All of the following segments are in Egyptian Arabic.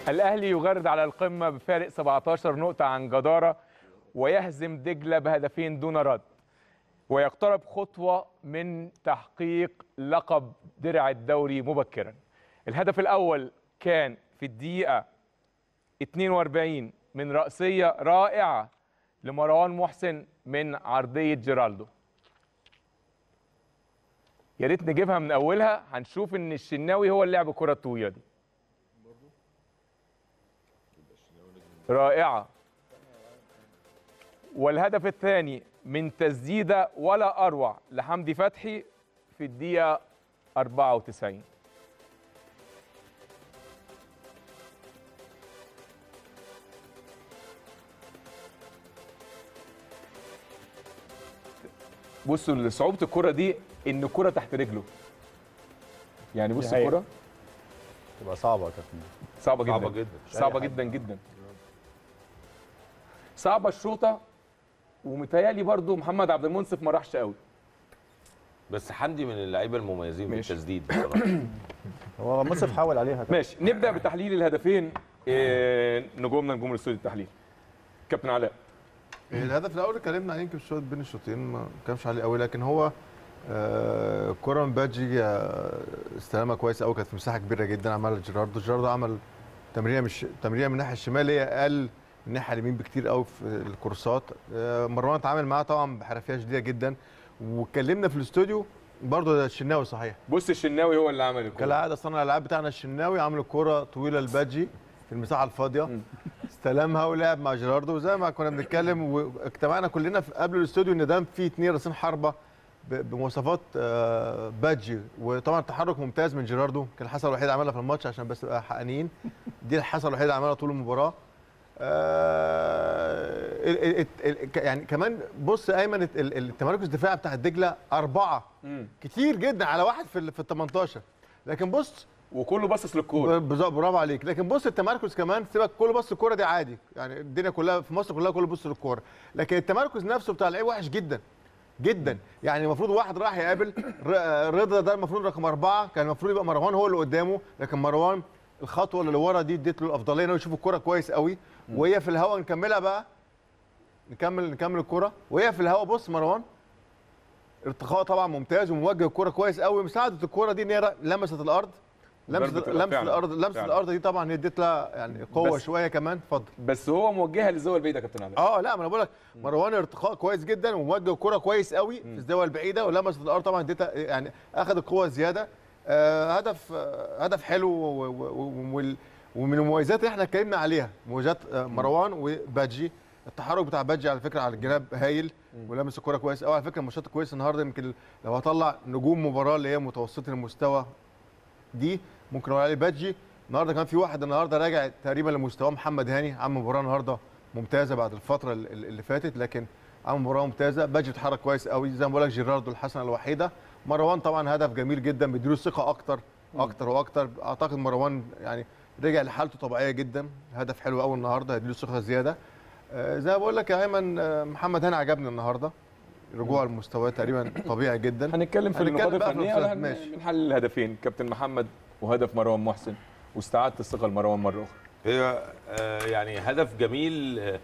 الاهلي يغرد على القمه بفارق 17 نقطه عن جداره ويهزم دجله بهدفين دون رد ويقترب خطوه من تحقيق لقب درع الدوري مبكرا الهدف الاول كان في الدقيقه 42 من رأسية رائعة لمروان محسن من عرضية جيرالدو يا ريت نجيبها من أولها هنشوف إن الشناوي هو اللي لعب الكرة الطويلة دي رائعة والهدف الثاني من تسديدة ولا أروع لحمدي فتحي في الدقيقة 94 بصوا صعوبه الكره دي ان الكره تحت رجله يعني بص دي حقيقة. الكره تبقى صعبه يا كابتن صعبه جدا صعبة جدا. صعبه جدا جدا صعبه الشوطه ومتهيألي برضو محمد عبد المنصف ما راحش قوي بس حمدي من اللعيبه المميزين في ماشي. التسديد بصراحه هو منصف حاول عليها كابتن. ماشي نبدا بتحليل الهدفين إيه نجومنا نجوم الاستوديو التحليل كابتن علاء الهدف الاول اتكلمنا عليه يمكن شويه بين الشوطين ما كانش عليه قوي لكن هو آه، الكره من بادجي آه، استلامها كويس قوي كانت في مساحه كبيره جدا عملها جيراردو جيراردو عمل تمريره مش تمريره من الناحيه الشمال هي اقل من الناحيه اليمين بكتير قوي في الكورسات آه، مروان اتعامل معاه طبعا بحرفيه شديده جدا واتكلمنا في الاستوديو برضه ده الشناوي صحيح بص الشناوي هو اللي عمل الكره كالعاده صانع الالعاب بتاعنا الشناوي عامل كوره طويله لبادجي في المساحه الفاضيه استلمها ولعب مع جيراردو وزي ما كنا بنتكلم واجتمعنا كلنا في قبل الاستوديو ان ده في اثنين راسين حربه ب- بمواصفات آه، بادجي وطبعا تحرك ممتاز من جيراردو كان الحسنه الوحيده عملها في الماتش عشان بس نبقى حقانيين دي الحسنه الوحيده عملها طول المباراه آه، ال- ال- ال- يعني كمان بص ايمن ال- ال- التمركز الدفاعي بتاع الدجله اربعه مم. كتير جدا على واحد في ال في ال 18 لكن بص وكله باصص للكوره بالظبط برافو عليك لكن بص التمركز كمان سيبك كله بص الكوره دي عادي يعني الدنيا كلها في مصر كلها كله بص للكوره لكن التمركز نفسه بتاع اللعيب وحش جدا جدا يعني المفروض واحد راح يقابل ر- رضا ده المفروض رقم اربعه كان المفروض يبقى مروان هو اللي قدامه لكن مروان الخطوه اللي ورا دي اديت له الافضليه انه يشوف الكوره كويس قوي وهي في الهواء نكملها بقى نكمل نكمل الكوره وهي في الهواء بص مروان ارتقاء طبعا ممتاز وموجه الكوره كويس قوي مساعده الكوره دي ان هي لمست الارض لمست ضربة لمست فعلا. الارض لمست فعلا. الارض دي طبعا هي اديت لها يعني قوه بس- شويه كمان اتفضل بس هو موجهها للزاويه البعيده يا كابتن علاء اه لا ما انا بقول لك مروان ارتقاء كويس جدا وموجه الكوره كويس قوي في الزاويه البعيده ولمست الارض طبعا اديتها يعني اخذ القوه زياده آه هدف آه هدف حلو و- و- و- وال- ومن المميزات اللي احنا اتكلمنا عليها مميزات آه مروان وبادجي التحرك بتاع بادجي على فكره على الجناب هايل ولمس الكوره كويس قوي على فكره الماتشات كويس النهارده يمكن لو هطلع نجوم مباراه اللي هي متوسطه المستوى دي ممكن اقول عليه بادجي النهارده كان في واحد النهارده راجع تقريبا لمستواه محمد هاني عمل مباراه النهارده ممتازه بعد الفتره ال- ال- اللي فاتت لكن عمل مباراه ممتازه بادجي اتحرك كويس قوي زي ما بقول لك جيراردو الحسنه الوحيده مروان طبعا هدف جميل جدا بيديله ثقه اكتر اكتر واكتر اعتقد مروان يعني رجع لحالته طبيعيه جدا هدف حلو قوي النهارده هيديله ثقه زياده آه، زي ما بقول لك يا ايمن آه، محمد هاني عجبني النهارده رجوع المستوى تقريبا طبيعي جدا هنتكلم في هنتكلم النقاط بقى في الفنيه النقطات، ولا هن- ماشي. بنحلل الهدفين كابتن محمد وهدف مروان محسن واستعاده الثقه لمروان مره اخرى هي آه، يعني هدف جميل آه،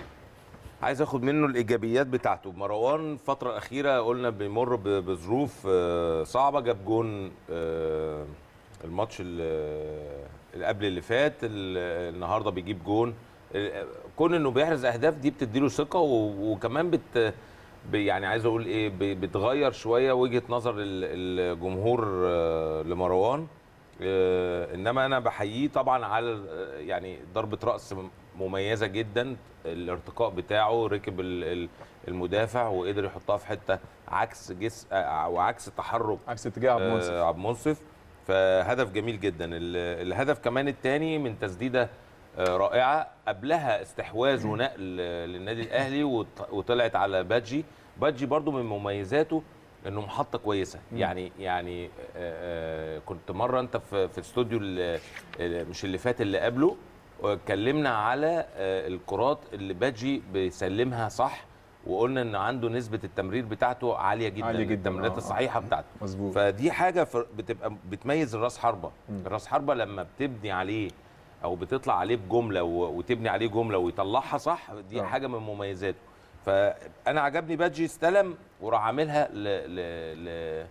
عايز اخد منه الايجابيات بتاعته مروان الفتره الاخيره قلنا بيمر ب- بظروف آه، صعبه جاب جون آه، الماتش ال- اللي قبل اللي فات ال- النهارده بيجيب جون ال- كون انه بيحرز اهداف دي بتديله ثقه و- وكمان بت ب- يعني عايز اقول ايه ب- بتغير شويه وجهه نظر ال- الجمهور آه، لمروان آه، انما انا بحييه طبعا على آه، يعني ضربه راس م- مميزه جدا الارتقاء بتاعه ركب ال- ال- المدافع وقدر يحطها في حته عكس جس آه، وعكس تحرك عكس اتجاه عبد المنصف آه، عبد المنصف فهدف جميل جدا ال- الهدف كمان الثاني من تسديده آه، رائعه قبلها استحواذ ونقل آه، للنادي الاهلي وط- وطلعت على بادجي بادجي برضو من مميزاته انه محطه كويسه يعني يعني آه، آه، كنت مره انت في في استوديو ال- ال- مش اللي فات اللي قبله اتكلمنا على آه، الكرات اللي بادجي بيسلمها صح وقلنا ان عنده نسبه التمرير بتاعته عاليه جدا عالية جداً، التمريرات آه، آه. الصحيحه بتاعته مظبوط فدي حاجه فر- بتبقى بتميز الراس حربه الراس حربه لما بتبني عليه او بتطلع عليه بجمله و- وتبني عليه جمله ويطلعها صح دي آه. حاجه من مميزاته فانا عجبني بادجي استلم وراح عاملها ل... ل... ل...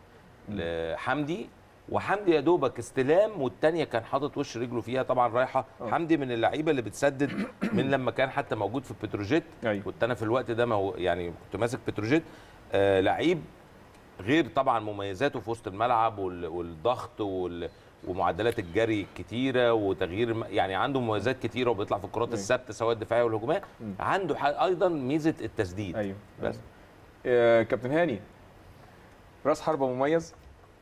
لحمدي وحمدي يا دوبك استلام والتانية كان حاطط وش رجله فيها طبعا رايحه آه. حمدي من اللعيبه اللي بتسدد من لما كان حتى موجود في بتروجيت أيوة. كنت انا في الوقت ده ما هو يعني كنت ماسك بتروجيت آه لعيب غير طبعا مميزاته في وسط الملعب وال- والضغط وال ومعدلات الجري الكتيره وتغيير الم- يعني عنده مميزات كتيره وبيطلع في الكرات أيوة. الثابته سواء الدفاعيه والهجوميه مم. عنده ح- ايضا ميزه التسديد ايوه بس آه، كابتن هاني راس حربة مميز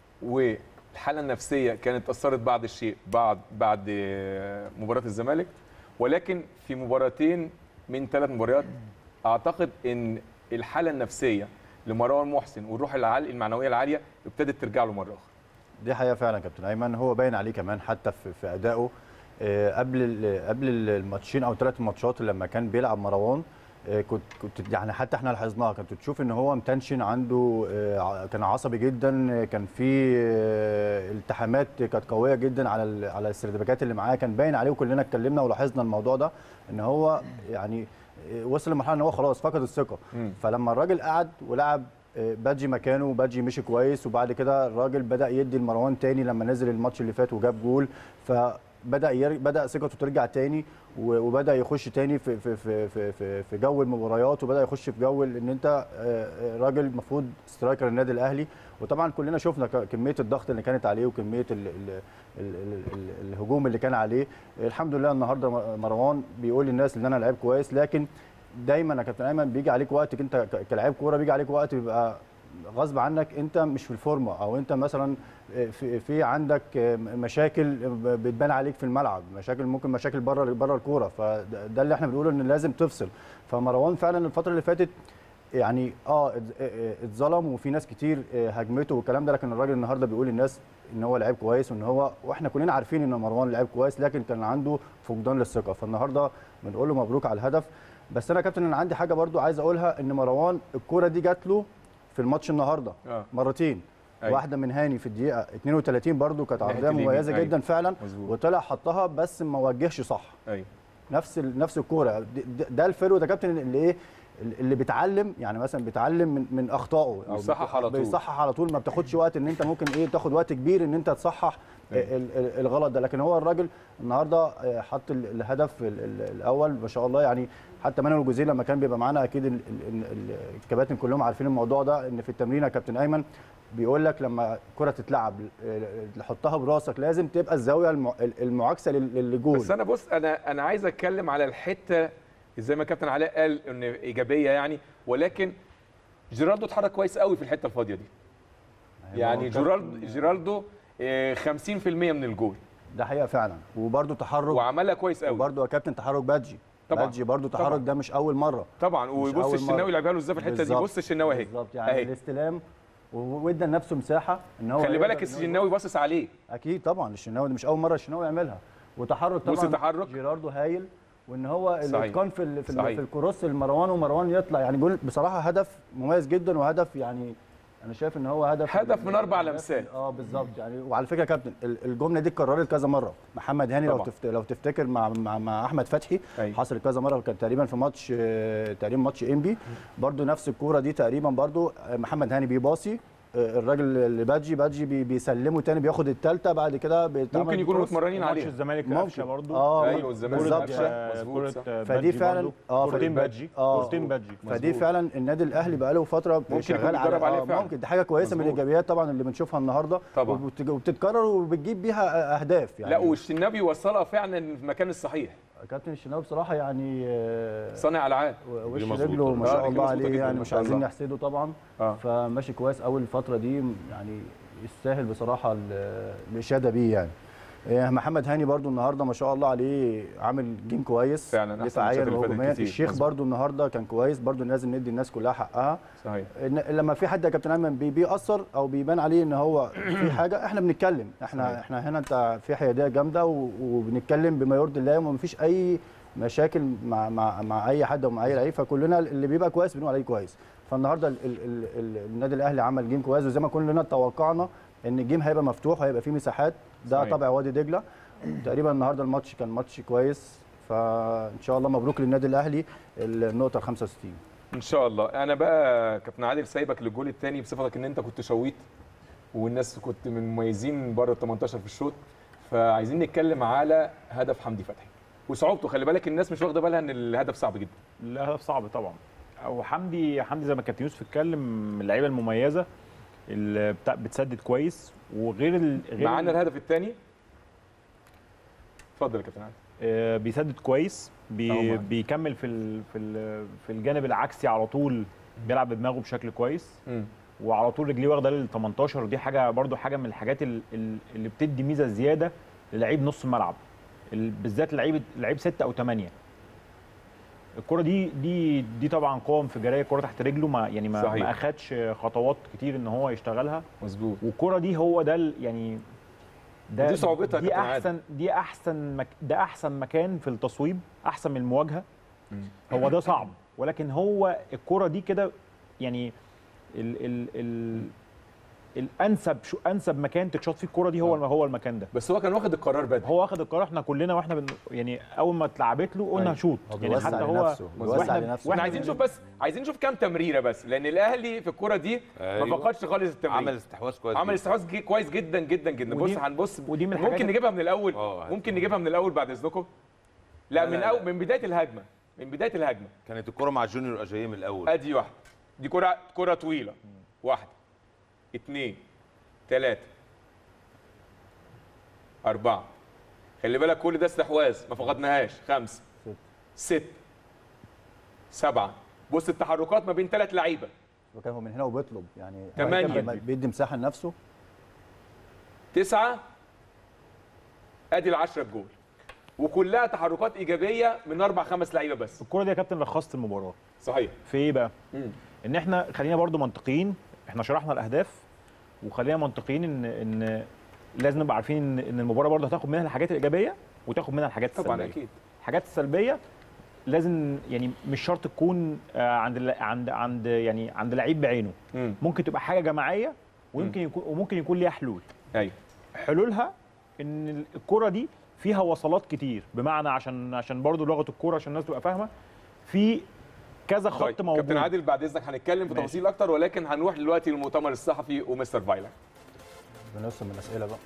والحالة النفسية كانت أثرت بعض الشيء بعد بعد آه، مباراة الزمالك ولكن في مباراتين من ثلاث مباريات أعتقد إن الحالة النفسية لمروان محسن والروح العالية المعنوية العالية ابتدت ترجع له مرة أخرى دي حقيقه فعلا يا كابتن ايمن هو باين عليه كمان حتى في, في ادائه آه، قبل ال- قبل الماتشين او ثلاث ماتشات لما كان بيلعب مروان آه، كنت كنت يعني حتى احنا لاحظناها كنت تشوف ان هو متنشن عنده آه، ع- كان عصبي جدا آه، كان في آه، التحامات كانت قويه جدا على ال- على السيرتيفيكات اللي معاه كان باين عليه وكلنا اتكلمنا ولاحظنا الموضوع ده ان هو يعني آه، وصل لمرحله ان هو خلاص فقد الثقه مم. فلما الراجل قعد ولعب آه، بادجي مكانه وبادجي مشي كويس وبعد كده الراجل بدا يدي لمروان تاني لما نزل الماتش اللي فات وجاب جول فبدا ير... بدا ثقته ترجع تاني و- وبدا يخش تاني في في في في في, في جو المباريات وبدا يخش في جو ان انت آه، آه، راجل المفروض سترايكر النادي الاهلي وطبعا كلنا شفنا ك- كميه الضغط اللي كانت عليه وكميه ال ال ال ال ال الهجوم اللي كان عليه الحمد لله النهارده م- مروان بيقول للناس ان انا لعيب كويس لكن دايما يا كابتن ايمن بيجي عليك وقت انت ك- كلاعب كوره بيجي عليك وقت بيبقى غصب عنك انت مش في الفورمه او انت مثلا في, في عندك مشاكل بتبان عليك في الملعب مشاكل ممكن مشاكل بره بره الكوره فده اللي احنا بنقوله ان لازم تفصل فمروان فعلا الفتره اللي فاتت يعني اه ات- اه- اتظلم وفي ناس كتير اه، هاجمته والكلام ده لكن الراجل النهارده بيقول للناس ان هو لعيب كويس وان هو واحنا كلنا عارفين ان مروان لعيب كويس لكن كان عنده فقدان للثقه فالنهارده بنقول له مبروك على الهدف بس انا يا كابتن انا عندي حاجه برضو عايز اقولها ان مروان الكوره دي جات له في الماتش النهارده آه. مرتين أيوة. واحده من هاني في الدقيقه 32 برضو كانت ناحية عرضيه اليمين، مميزه أيوة. جدا فعلا مظبوط وطلع حطها بس ما وجهش صح أيوه نفس ال- نفس الكوره د- د- ده الفرو ده كابتن اللي ايه اللي بيتعلم يعني مثلا بيتعلم من من اخطائه أو بيصحح على طول. بيصحح على طول ما بتاخدش وقت ان انت ممكن ايه تاخد وقت كبير ان انت تصحح أيوة. ال- ال- الغلط ده لكن هو الراجل النهارده آه، حط ال- الهدف ال- ال- الاول ما شاء الله يعني حتى مانويل الجوزيه لما كان بيبقى معانا اكيد ال- ال- ال- الكباتن كلهم عارفين الموضوع ده ان في التمرين يا كابتن ايمن بيقول لك لما كره تتلعب آه، تحطها براسك لازم تبقى الزاويه الم- المعاكسه لل- للجول بس انا بص انا انا عايز اتكلم على الحته زي ما كابتن علاء قال ان ايجابيه يعني ولكن جيرالدو اتحرك كويس قوي في الحته الفاضيه دي يعني جيرالدو جيرالدو آه، 50% من الجول ده حقيقه فعلا وبرده تحرك وعملها كويس قوي وبرده يا كابتن تحرك بادجي طبعا. بادجي برده تحرك طبعا. ده مش اول مره طبعا وبص أول الشناوي مرة. لعبها له ازاي في الحته دي بالظبط. بص الشناوي اهي بالظبط يعني اهي الاستلام و- وادى لنفسه مساحه ان هو خلي يقدر بالك إن هو الشناوي باصص عليه اكيد طبعا الشناوي دي مش اول مره الشناوي يعملها وتحرك بص طبعا التحرك. جيراردو هايل وان هو صحيح. الاتقان في ال- في, ال- صحيح. في الكروس المروان ومروان يطلع يعني بيقول بصراحه هدف مميز جدا وهدف يعني انا شايف ان هو هدف هدف من أربع هدف- لمسات. اه بالظبط يعني وعلى فكره يا كابتن ال- الجمله دي اتكررت كذا مره محمد هاني لو طبعا. تفت... لو تفتكر مع مع, مع احمد فتحي أيوة. حصل كذا مره كان تقريبا في ماتش آه، تقريبا ماتش انبي برضو نفس الكوره دي تقريبا برضو آه، محمد هاني بيباصي آه، الراجل اللي بادجي بادجي بي- بيسلمه تاني بياخد الثالثه بعد كده بيتعمل ممكن يكونوا كروس. متمرنين ماتش عليها الزمالك ممكن. قفشه برضه اه أيوة، الزمالك بالظبط قفشة. مظبوط، صح. فدي فعلا اه كورتين فدي- بادجي اه كورتين بادجي فدي مظبوط. فعلا النادي الاهلي بقى له فتره ممكن شغال يكون على بيتدرب عليه آه فعلا. ممكن دي حاجه كويسه من مظبوط. الايجابيات طبعا اللي بنشوفها النهارده طبعا. وبت- وبتتكرر وبتجيب بيها اهداف يعني لا والشناوي وصلها فعلا في المكان الصحيح كابتن الشناوي بصراحه يعني آه، صانع العاب وش دي مظبوطة. رجله ما آه، شاء دي الله مظبوطة عليه جدا يعني ما مش شاء عايزين الله. نحسده طبعا اه فماشي كويس اول الفتره دي يعني يستاهل بصراحه ال- الاشاده بيه يعني إيه، محمد هاني برضو النهارده ما شاء الله عليه عامل جيم كويس فعلا، أحسن دفاعيا الماتشات اللي فاتت وهجوميا كتير. الشيخ مظبوط. برضو النهارده كان كويس برضو لازم ندي الناس كلها حقها صحيح إن لما في حد يا كابتن ايمن بي- بيأثر او بيبان عليه ان هو في حاجه احنا بنتكلم احنا صحيح. احنا هنا انت في حياديه جامده و- وبنتكلم بما يرضي الله وما فيش اي مشاكل مع مع مع اي حد او مع اي لعيب فكلنا اللي بيبقى كويس بنقول عليه كويس فالنهارده ال ال ال ال النادي الاهلي عمل جيم كويس وزي ما كلنا توقعنا ان الجيم هيبقى مفتوح وهيبقى فيه مساحات ده صحيح. طبع وادي دجله تقريبا النهارده الماتش كان ماتش كويس فان شاء الله مبروك للنادي الاهلي النقطه ال 65 ان شاء الله انا بقى كابتن عادل سايبك للجول الثاني بصفتك ان انت كنت شويت والناس كنت من المميزين بره ال 18 في الشوط فعايزين نتكلم على هدف حمدي فتحي وصعوبته خلي بالك الناس مش واخده بالها ان الهدف صعب جدا الهدف صعب طبعا او حمدي حمدي زي ما كابتن يوسف اتكلم من اللعيبه المميزه اللي بتاع بتسدد كويس وغير ال... غير معانا ال- الهدف الثاني اتفضل يا كابتن عادل آه، بيسدد كويس أهو بي... معاك. بيكمل في ال... في ال... في الجانب العكسي على طول بيلعب بدماغه بشكل كويس مم. وعلى طول رجليه واخده لل 18 ودي حاجه برضو حاجه من الحاجات ال- ال- اللي بتدي ميزه زياده للعيب نص الملعب ال- بالذات لعيب لعيب 6 او 8 الكره دي دي دي طبعا قوه انفجاريه الكره تحت رجله ما يعني ما, صحيح. ما اخدش خطوات كتير ان هو يشتغلها مظبوط والكره دي هو ده ال- يعني ده دي صعوبتها يا دي كابتن عادل. احسن دي احسن مك ده احسن مكان في التصويب احسن من المواجهه هو ده صعب ولكن هو الكره دي كده يعني ال ال ال الانسب شو انسب مكان تتشاط فيه الكره دي هو هو المكان ده بس هو كان واخد القرار بدري هو واخد القرار احنا كلنا واحنا بن يعني اول ما اتلعبت له قلنا أيوة. هشوط هو يعني بيوسع حتى هو لنفسه بيوسع وإحنا- لنفسه واحنا عايزين نشوف بس عايزين نشوف كام تمريره بس لان الاهلي في الكره دي ما أيوة. فقدش خالص التمرير عمل استحواذ كويس عمل جداً. استحواذ جي- كويس جدا جدا جدا بص ودي- هنبص ودي من الحاجات ممكن ال- نجيبها من الاول آه، ممكن نجيبها من الاول بعد اذنكم لا, لا، من لا، أول لا. من بدايه الهجمه من بدايه الهجمه كانت الكره مع جونيور اجاييه من الاول ادي واحده دي كره كره طويله واحده اثنين ثلاثه اربعه خلي بالك كل ده استحواذ ما فقدناهاش خمسه ست سبعه بص التحركات ما بين ثلاث لعيبه وكان هو من هنا وبيطلب يعني تمانية. كان بيدي مساحه لنفسه تسعه ادي العشره بجول وكلها تحركات ايجابيه من اربع خمس لعيبه بس الكره دي يا كابتن لخصت المباراه صحيح في ايه بقى؟ مم. ان احنا خلينا برضو منطقيين احنا شرحنا الاهداف وخلينا منطقيين ان ان لازم نبقى عارفين ان ان المباراه برضو هتاخد منها الحاجات الايجابيه وتاخد منها الحاجات السلبيه طبعا اكيد الحاجات السلبيه لازم يعني مش شرط تكون آه، عند الل- عند عند يعني عند لعيب بعينه مم. ممكن تبقى حاجه جماعيه ويمكن يكون وممكن يكون ليها حلول ايوه حلولها ان الكره دي فيها وصلات كتير بمعنى عشان عشان برضو لغه الكوره عشان الناس تبقى فاهمه في كذا خط طيب موجود كابتن عادل بعد اذنك هنتكلم في ماشي. تفاصيل اكتر ولكن هنروح دلوقتي للمؤتمر الصحفي ومستر فايلر بنوصل من الاسئله بقى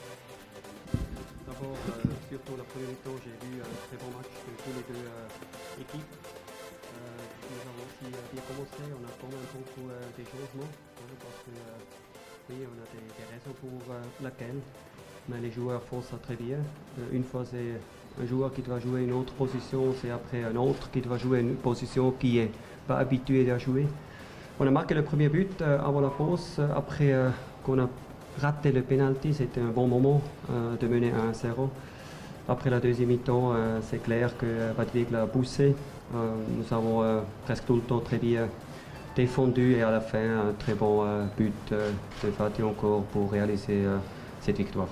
D'abord, euh, surtout la première mi-temps, j'ai vu un très bon match de tous les deux euh, équipes. Euh, nous avons aussi euh, bien commencé, on a quand même beaucoup euh, des changements, hein, parce que euh, oui, on a des, des raisons pour euh, laquelle, mais les joueurs font ça très bien. Euh, une fois c'est un joueur qui doit jouer une autre position, c'est après un autre qui doit jouer une position qui est pas habitué à jouer. On a marqué le premier but euh, avant la pause, euh, après euh, qu'on a raté le penalty, c'était un bon moment euh, de mener à 1-0. Après la deuxième mi-temps, euh, c'est clair que euh, Badvig l'a poussé. Euh, nous avons euh, presque tout le temps très bien défendu et à la fin, un très bon euh, but euh, de Fatih encore pour réaliser euh, cette victoire.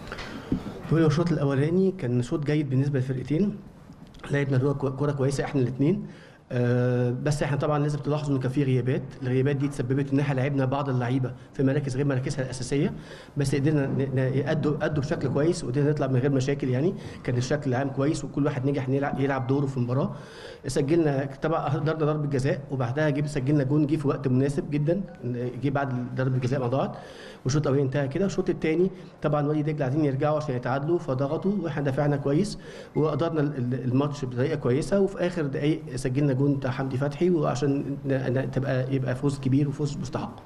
بقول له الشوط الاولاني كان شوط جيد بالنسبه للفرقتين لعبنا كوره كوره كويسه احنا الاثنين آه بس احنا طبعا لازم تلاحظوا ان كان في غيابات الغيابات دي تسببت ان احنا لعبنا بعض اللعيبه في مراكز غير مراكزها الاساسيه بس قدرنا ن- ن- ادوا ادوا بشكل كويس وقدرنا نطلع من غير مشاكل يعني كان الشكل العام كويس وكل واحد نجح يلعب, يلعب دوره في المباراه سجلنا طبعا ضربنا ضربه جزاء وبعدها جيب سجلنا جون جه في وقت مناسب جدا جه بعد ضربه الجزاء ما ضاعت والشوط الاولاني انتهى كده الشوط الثاني طبعا وادي دجله عايزين يرجعوا عشان يتعادلوا فضغطوا واحنا دافعنا كويس وقدرنا ال- ال- الماتش بطريقه كويسه وفي اخر دقائق سجلنا جون بتاع حمدي فتحي وعشان ن- ن- تبقى يبقى فوز كبير وفوز مستحق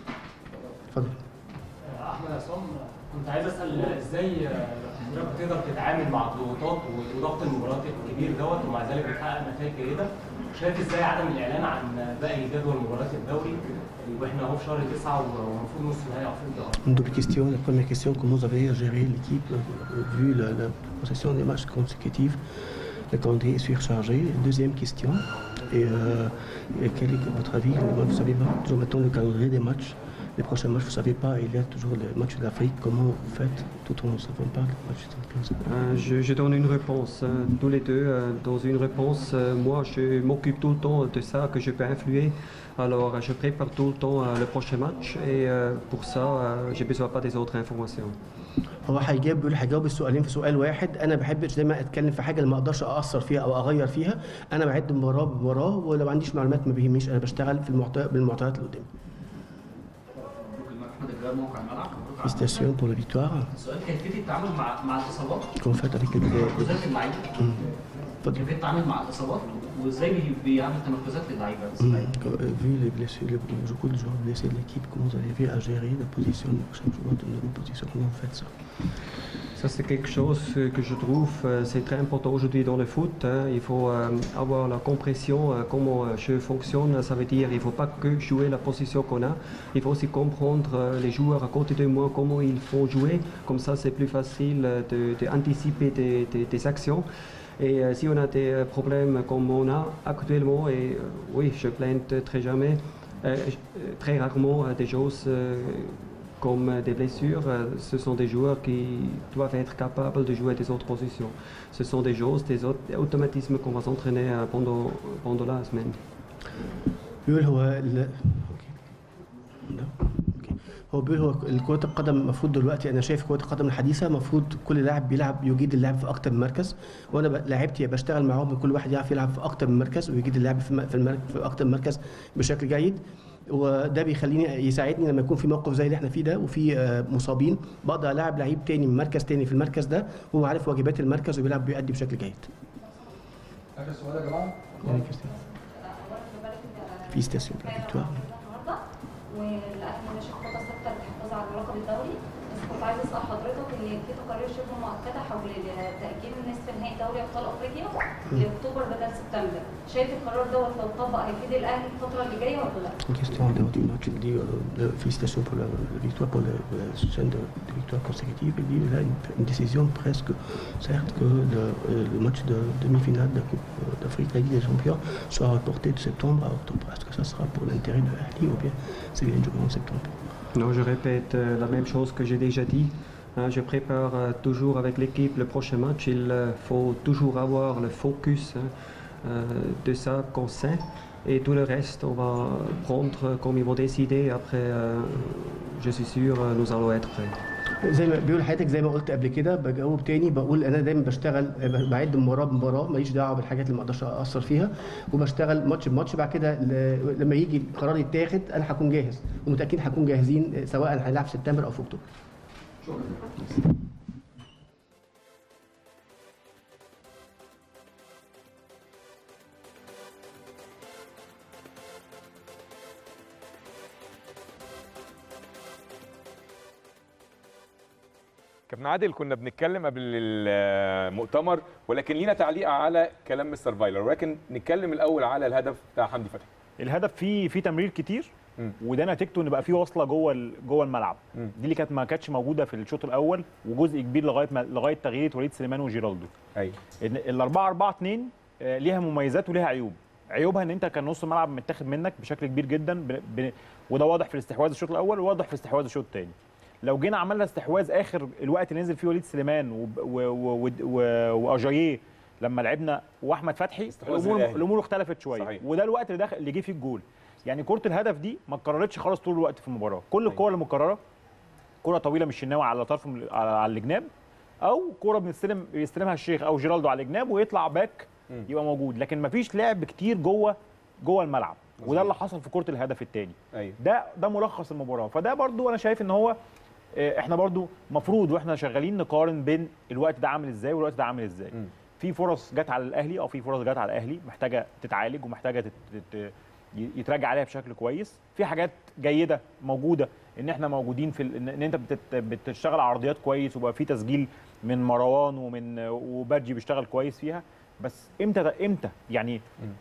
اتفضل احمد عصام كنت عايز اسال ازاي حضرتك بتقدر تتعامل مع الضغوطات وضغط المباريات الكبير دوت ومع ذلك بتحقق نتائج جيده شايف ازاي عدم الاعلان عن باقي جدول مباريات الدوري واحنا اهو في شهر تسعه والمفروض نص نهائي افريقيا Une double question. La première question, comment vous avez géré l'équipe euh, vu la, la possession des matchs consécutifs Le calendrier est surchargé. Deuxième question, et, euh, et quel est votre avis Vous ne savez pas toujours maintenant le calendrier des matchs. Les prochains matchs, vous ne savez pas. Il y a toujours le match d'Afrique. Comment vous faites tout en ne savant pas le match de Euh, je, je donne une réponse. hein. Tous les deux, euh, dans une réponse, euh, moi, je m'occupe tout le temps de ça, que je peux influer. Alors, euh, je prépare tout le temps euh, le prochain match et euh, pour ça, euh, j'ai besoin pas des autres informations. هو هيجاوب بيقول هيجاوب السؤالين في سؤال واحد انا ما بحبش دايما اتكلم في حاجه اللي ما اقدرش اثر فيها او اغير فيها انا بعد مباراه بمباراه ولو ما عنديش معلومات ما بيهمنيش انا بشتغل في المعطيات بالمعطيات اللي قدامي احمد الجواب موقع الملعب مبروك على Félicitations pour la victoire السؤال كيفيه التعامل مع مع الاصابات qu'on fait avec les, les- تمركزات اللعيبه اتفضل. كيفيه التعامل مع الاصابات وازاي بي- بيعمل تمركزات للعيبه Hum, euh, Vu les blessures, le, beaucoup de joueurs blessés de l'équipe, comment vous avez vu à gérer la position de chaque joueur de notre position Comment vous faites ça Ça, c'est quelque chose euh, que je trouve euh, c'est très important aujourd'hui dans le foot. hein. Il faut euh, avoir la compression, euh, comment un jeu fonctionne. Ça veut dire il ne faut pas que jouer la position qu'on a. Il faut aussi comprendre euh, les joueurs à côté de moi, comment ils font jouer. Comme ça, c'est plus facile d'anticiper de, anticiper des, des- des actions. Et euh, si on a des euh, problèmes comme on a actuellement, et euh, oui, je plainte très jamais, euh, j- euh, très rarement euh, des choses euh, comme euh, des blessures, euh, ce sont des joueurs qui doivent être capables de jouer des autres positions. Ce sont des choses, des autres automatismes qu'on va s'entraîner euh, pendant, pendant la semaine. بيقول هو ال... أوكي. ده. أوكي. هو بيقول هو كرة القدم المفروض دلوقتي انا شايف كرة القدم الحديثة المفروض كل لاعب بيلعب يجيد اللعب في اكتر من مركز وانا ب- لعبتي بشتغل معاهم كل واحد يعرف يلعب في اكتر من مركز ويجيد اللعب في م- في, المركز في اكتر من مركز بشكل جيد وده بيخليني يساعدني لما يكون في موقف زي اللي احنا فيه ده وفي آه، مصابين بقدر العب لعيب تاني من مركز تاني في المركز ده وهو عارف واجبات المركز وبيلعب بيأدي بشكل جيد. اخر سؤال يا جماعه يعني فيستاسيون فيكتوار النهارده والاهلي ماشي خطه ثابته للحفاظ على لقب الدوري بس كنت عايزه اسال حضرتك ان في تقارير شبه مؤكده حول تاجيل نصف نهائي دوري ابطال افريقيا لاكتوبر بدل سبتمبر شايف القرار دوت لو اتطبق هيفيد الاهلي الفتره اللي جايه ولا لا؟ Une question de du match, il dit euh, euh, félicitations pour la, la victoire, pour la, pour la chaîne de, de victoires consécutives. Il dit là une, une décision presque certes que le, euh, le match de demi-finale de la Coupe euh, d'Afrique, la Ligue des Champions, soit reporté de septembre à octobre. Est-ce que ça sera pour l'intérêt de l'Ali ou bien c'est bien de jouer en septembre Non, je répète euh, la même chose que j'ai déjà dit. Hein, je prépare euh, toujours avec l'équipe le prochain match. Il euh, faut toujours avoir le focus hein, euh, de ça qu'on sait. Et tout le reste, on va prendre comme ils vont décider. Après, euh, je suis sûr, euh, nous allons être prêts. زي ما بيقول حضرتك زي ما قلت قبل كده بجاوب تاني بقول انا دايما بشتغل بعد مباراه بمباراه ماليش دعوه بالحاجات اللي ما اقدرش اثر فيها وبشتغل ماتش بماتش بعد كده ل- لما يجي القرار يتاخد انا هكون جاهز ومتاكدين هكون جاهزين سواء هنلعب في سبتمبر او في اكتوبر كابتن عادل كنا بنتكلم قبل المؤتمر ولكن لينا تعليق على كلام مستر فايلر ولكن نتكلم الاول على الهدف بتاع حمدي فتحي الهدف فيه فيه تمرير كتير مم. وده نتيجته ان بقى فيه وصله جوه ال- جوه الملعب مم. دي اللي كانت ما كانتش موجوده في الشوط الاول وجزء كبير لغايه ما لغايه تغيير وليد سليمان وجيرالدو ايوه ان ال 4 4 2 آه، ليها مميزات وليها عيوب عيوبها ان انت كان نص الملعب متاخد منك بشكل كبير جدا ب... ب... وده واضح في الاستحواذ الشوط الاول وواضح في استحواذ الشوط الثاني لو جينا عملنا استحواذ اخر الوقت اللي نزل فيه وليد سليمان و... و... و... و... واجاييه لما لعبنا واحمد فتحي استحواذ الامور الأهلي. الامور اختلفت شويه صحيح. وده الوقت اللي دخل اللي جه فيه الجول يعني كره الهدف دي ما اتكررتش خالص طول الوقت في المباراه كل الكور اللي مكرره كره طويله من الشناوي على طرف من- على, على الجناب او كره بنستلم بيستلمها الشيخ او جيرالدو على الجناب ويطلع باك مم. يبقى موجود لكن مفيش لعب كتير جوه جوه الملعب وده اللي حصل في كره الهدف الثاني ايوه ده ده ملخص المباراه فده برضو انا شايف ان هو آه، احنا برضو مفروض واحنا شغالين نقارن بين الوقت ده عامل ازاي والوقت ده عامل ازاي مم. في فرص جت على الاهلي او في فرص جت على الاهلي محتاجه تتعالج ومحتاجه تت... تت... يتراجع عليها بشكل كويس في حاجات جيده موجوده ان احنا موجودين في ال... ان إن انت بتت... بتشتغل عرضيات كويس وبقى في تسجيل من مروان ومن وبادجي بيشتغل كويس فيها بس امتى امتى يعني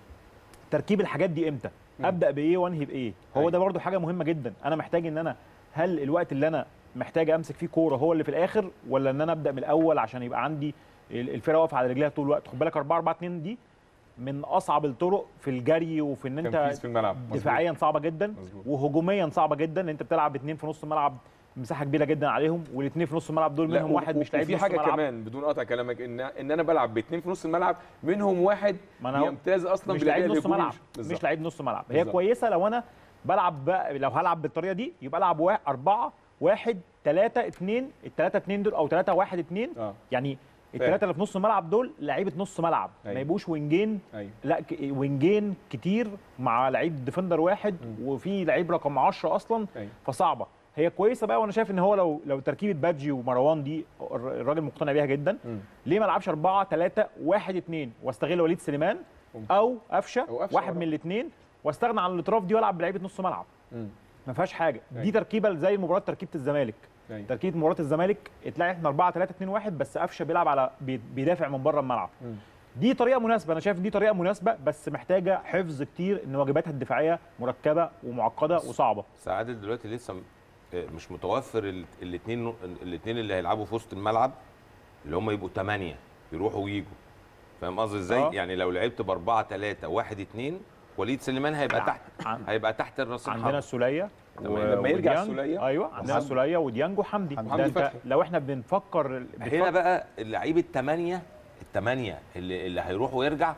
تركيب الحاجات دي امتى ابدا بايه وانهي بايه هو أيوة. ده برضو حاجه مهمه جدا انا محتاج ان انا هل الوقت اللي انا محتاج امسك فيه كوره هو اللي في الاخر ولا ان انا ابدا من الاول عشان يبقى عندي ال- الفرقه واقفه على رجليها طول الوقت خد بالك 4 4 2 دي من اصعب الطرق في الجري وفي ان انت تنفيذ في الملعب مظبوط. دفاعيا صعبه جدا مظبوط. وهجوميا صعبه جدا ان انت بتلعب اتنين في نص الملعب مساحه كبيره جدا عليهم والاثنين في نص الملعب دول لا، منهم و- واحد و- مش لعيب وفي نص حاجه ملعب كمان بدون قطع كلامك ان ان انا بلعب باثنين في نص الملعب منهم واحد ما أنا يمتاز اصلا مش لعيب بالأداء نص الهجومي. ملعب بالظبط. مش لعيب نص ملعب هي بالظبط. كويسه لو انا بلعب بقى لو هلعب بالطريقه دي يبقى العب واحد اربعه 1 3 2 ال 3 2 دول او 3 1 2 اه يعني الثلاثه اللي في نص الملعب دول لعيبه نص ملعب أيوة. ما يبقوش وينجين ايوه لا ك- وينجين كتير مع لعيب ديفندر واحد وفي لعيب رقم 10 اصلا أيوة. فصعبه هي كويسه بقى وانا شايف ان هو لو لو تركيبه بادجي ومروان دي الر- الراجل مقتنع بيها جدا مم. ليه ما العبش 4 3 1 2 واستغل وليد سليمان او قفشه أو قفشة واحد ورا. من الاثنين واستغنى عن الاطراف دي والعب بلعيبه نص ملعب مم. ما فيهاش حاجه أيوة. دي تركيبه زي مباراه تركيبه الزمالك أيوة. تركيبه مباراه الزمالك تلاقي احنا 4 3 2 1 بس قفشه بيلعب على بي- بيدافع من بره الملعب مم. دي طريقه مناسبه انا شايف دي طريقه مناسبه بس محتاجه حفظ كتير ان واجباتها الدفاعيه مركبه ومعقده وصعبه سعادة دلوقتي لسه م- آه، مش متوفر الاثنين الاثنين اللي هيلعبوا في وسط الملعب اللي هم يبقوا ثمانية يروحوا ويجوا فاهم قصدي ازاي؟ آه. يعني لو لعبت ب 4 3 1 2 وليد سليمان هيبقى لا. تحت عن- هيبقى تحت الراس عندنا الحربة. السوليه تمام. و- لما يرجع وديانج. السولية ايوه عندنا وحمدي. السوليه وديانج وحمدي حمدي ده انت فتحي. لو احنا بنفكر هنا بنفكر- بقى اللعيب الثمانية الثمانية اللي اللي هيروح ويرجع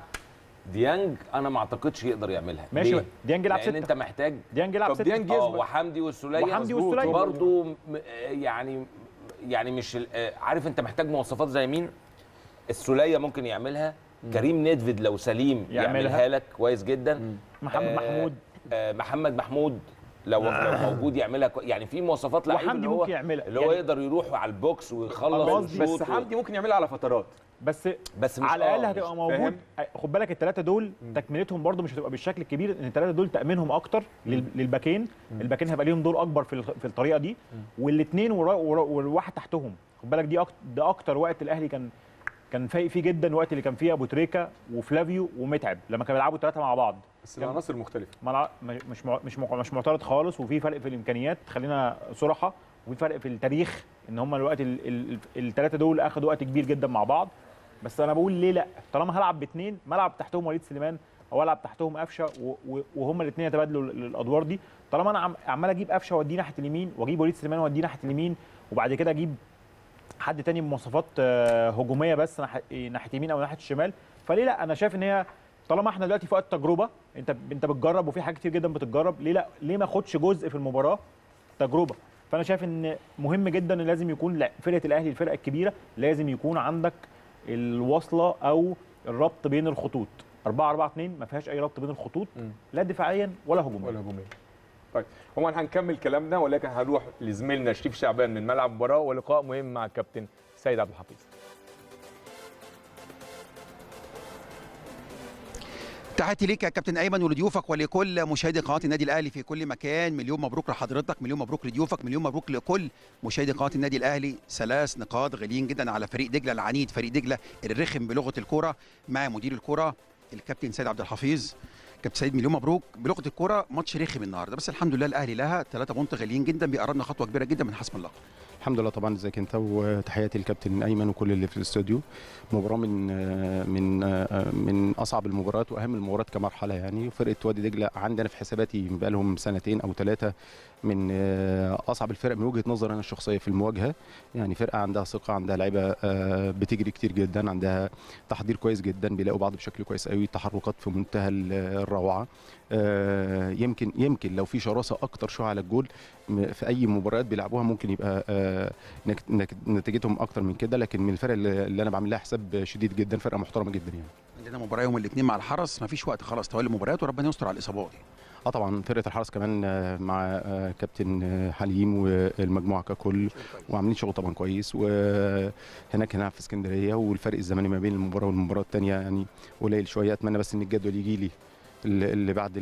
ديانج انا ما اعتقدش يقدر يعملها ماشي ليه؟ ديانج يلعب لان ستة. انت محتاج ديانج يلعب طب ستة. ديانج اه يثبت. وحمدي والسوليه وحمدي مظبوط. والسولية. برضو م- يعني يعني مش ال- آه، عارف انت محتاج مواصفات زي مين السوليه ممكن يعملها كريم ندفد لو سليم يعملها. يعملها لك كويس جدا محمد آه، محمود آه، محمد محمود لو لو موجود يعملها كوي- يعني في مواصفات لعيب وحمدي اللي هو ممكن يعملها. اللي هو يعني- يقدر يروح على البوكس ويخلص قصدي- ويشوط بس و- حمدي ممكن يعملها على فترات بس بس مش على الاقل آه، هتبقى مش- موجود خد بالك الثلاثه دول تكملتهم برضو مش هتبقى بالشكل الكبير ان الثلاثه دول تامينهم اكتر لل- للباكين الباكين هيبقى ليهم دور اكبر في الخ- في الطريقه دي والاثنين والواحد تحتهم خد بالك دي أكتر ده اكتر وقت الاهلي كان كان فايق فيه جدا الوقت اللي كان فيه ابو تريكه وفلافيو ومتعب لما كانوا بيلعبوا ثلاثه مع بعض بس العناصر مختلفه ملع- مش مع- مش مع- مش معترض خالص وفي فرق في الامكانيات خلينا صراحه وفي فرق في التاريخ ان هم الوقت الثلاثه دول اخذوا وقت كبير جدا مع بعض بس انا بقول ليه لا طالما هلعب باثنين ما العب تحتهم وليد سليمان او العب تحتهم قفشه و- و- وهم الاثنين يتبادلوا ال- الادوار دي طالما انا عم- عمال اجيب قفشه واديه ناحيه اليمين واجيب وليد سليمان واديه ناحيه اليمين وبعد كده اجيب حد تاني بمواصفات آه، هجوميه بس ناحيه ناحيه يمين او ناحيه الشمال فليه لا انا شايف ان هي طالما احنا دلوقتي في وقت تجربه انت انت بتجرب وفي حاجات كتير جدا بتتجرب ليه لا ليه ما اخدش جزء في المباراه تجربه فانا شايف ان مهم جدا ان لازم يكون لا- فرقه الاهلي الفرقه الكبيره لازم يكون عندك الوصله او الربط بين الخطوط 4 4 2 ما فيهاش اي ربط بين الخطوط مم. لا دفاعيا ولا هجوميا ولا هجوميه طيب هو هنكمل كلامنا ولكن هنروح لزميلنا شريف شعبان من ملعب المباراه ولقاء مهم مع الكابتن سيد عبد الحفيظ تحياتي ليك يا كابتن ايمن ولضيوفك ولكل مشاهدي قناه النادي الاهلي في كل مكان مليون مبروك لحضرتك مليون مبروك لضيوفك مليون مبروك لكل مشاهدي قناه النادي الاهلي ثلاث نقاط غاليين جدا على فريق دجله العنيد فريق دجله الرخم بلغه الكوره مع مدير الكوره الكابتن سيد عبد الحفيظ كابتن سيد مليون مبروك بلغه الكوره ماتش رخم النهارده بس الحمد لله الاهلي لها ثلاثه بونت غاليين جدا بيقربنا خطوه كبيره جدا من حسم اللقب الحمد لله طبعا ازيك انت وتحياتي للكابتن ايمن وكل اللي في الاستوديو مباراه من من من اصعب المباريات واهم المباريات كمرحله يعني فرقه وادي دجله عندنا في حساباتي بقى لهم سنتين او ثلاثه من اصعب الفرق من وجهه نظري انا الشخصيه في المواجهه يعني فرقه عندها ثقه عندها لعيبه بتجري كتير جدا عندها تحضير كويس جدا بيلاقوا بعض بشكل كويس قوي تحركات في منتهى الروعه يمكن يمكن لو في شراسه اكتر شويه على الجول في اي مباريات بيلعبوها ممكن يبقى نتيجتهم اكتر من كده لكن من الفرق اللي انا بعمل لها حساب شديد جدا فرقه محترمه جدا يعني عندنا مباراه يوم الاثنين مع الحرس ما فيش وقت خلاص توالي مباريات وربنا يستر على الاصابات اه طبعا فرقه الحرس كمان مع كابتن حليم والمجموعه ككل وعاملين شغل طبعا كويس وهناك هنا في اسكندريه والفرق الزمني ما بين المباراه والمباراه الثانيه يعني قليل شويه اتمنى بس ان الجدول يجي لي اللي بعد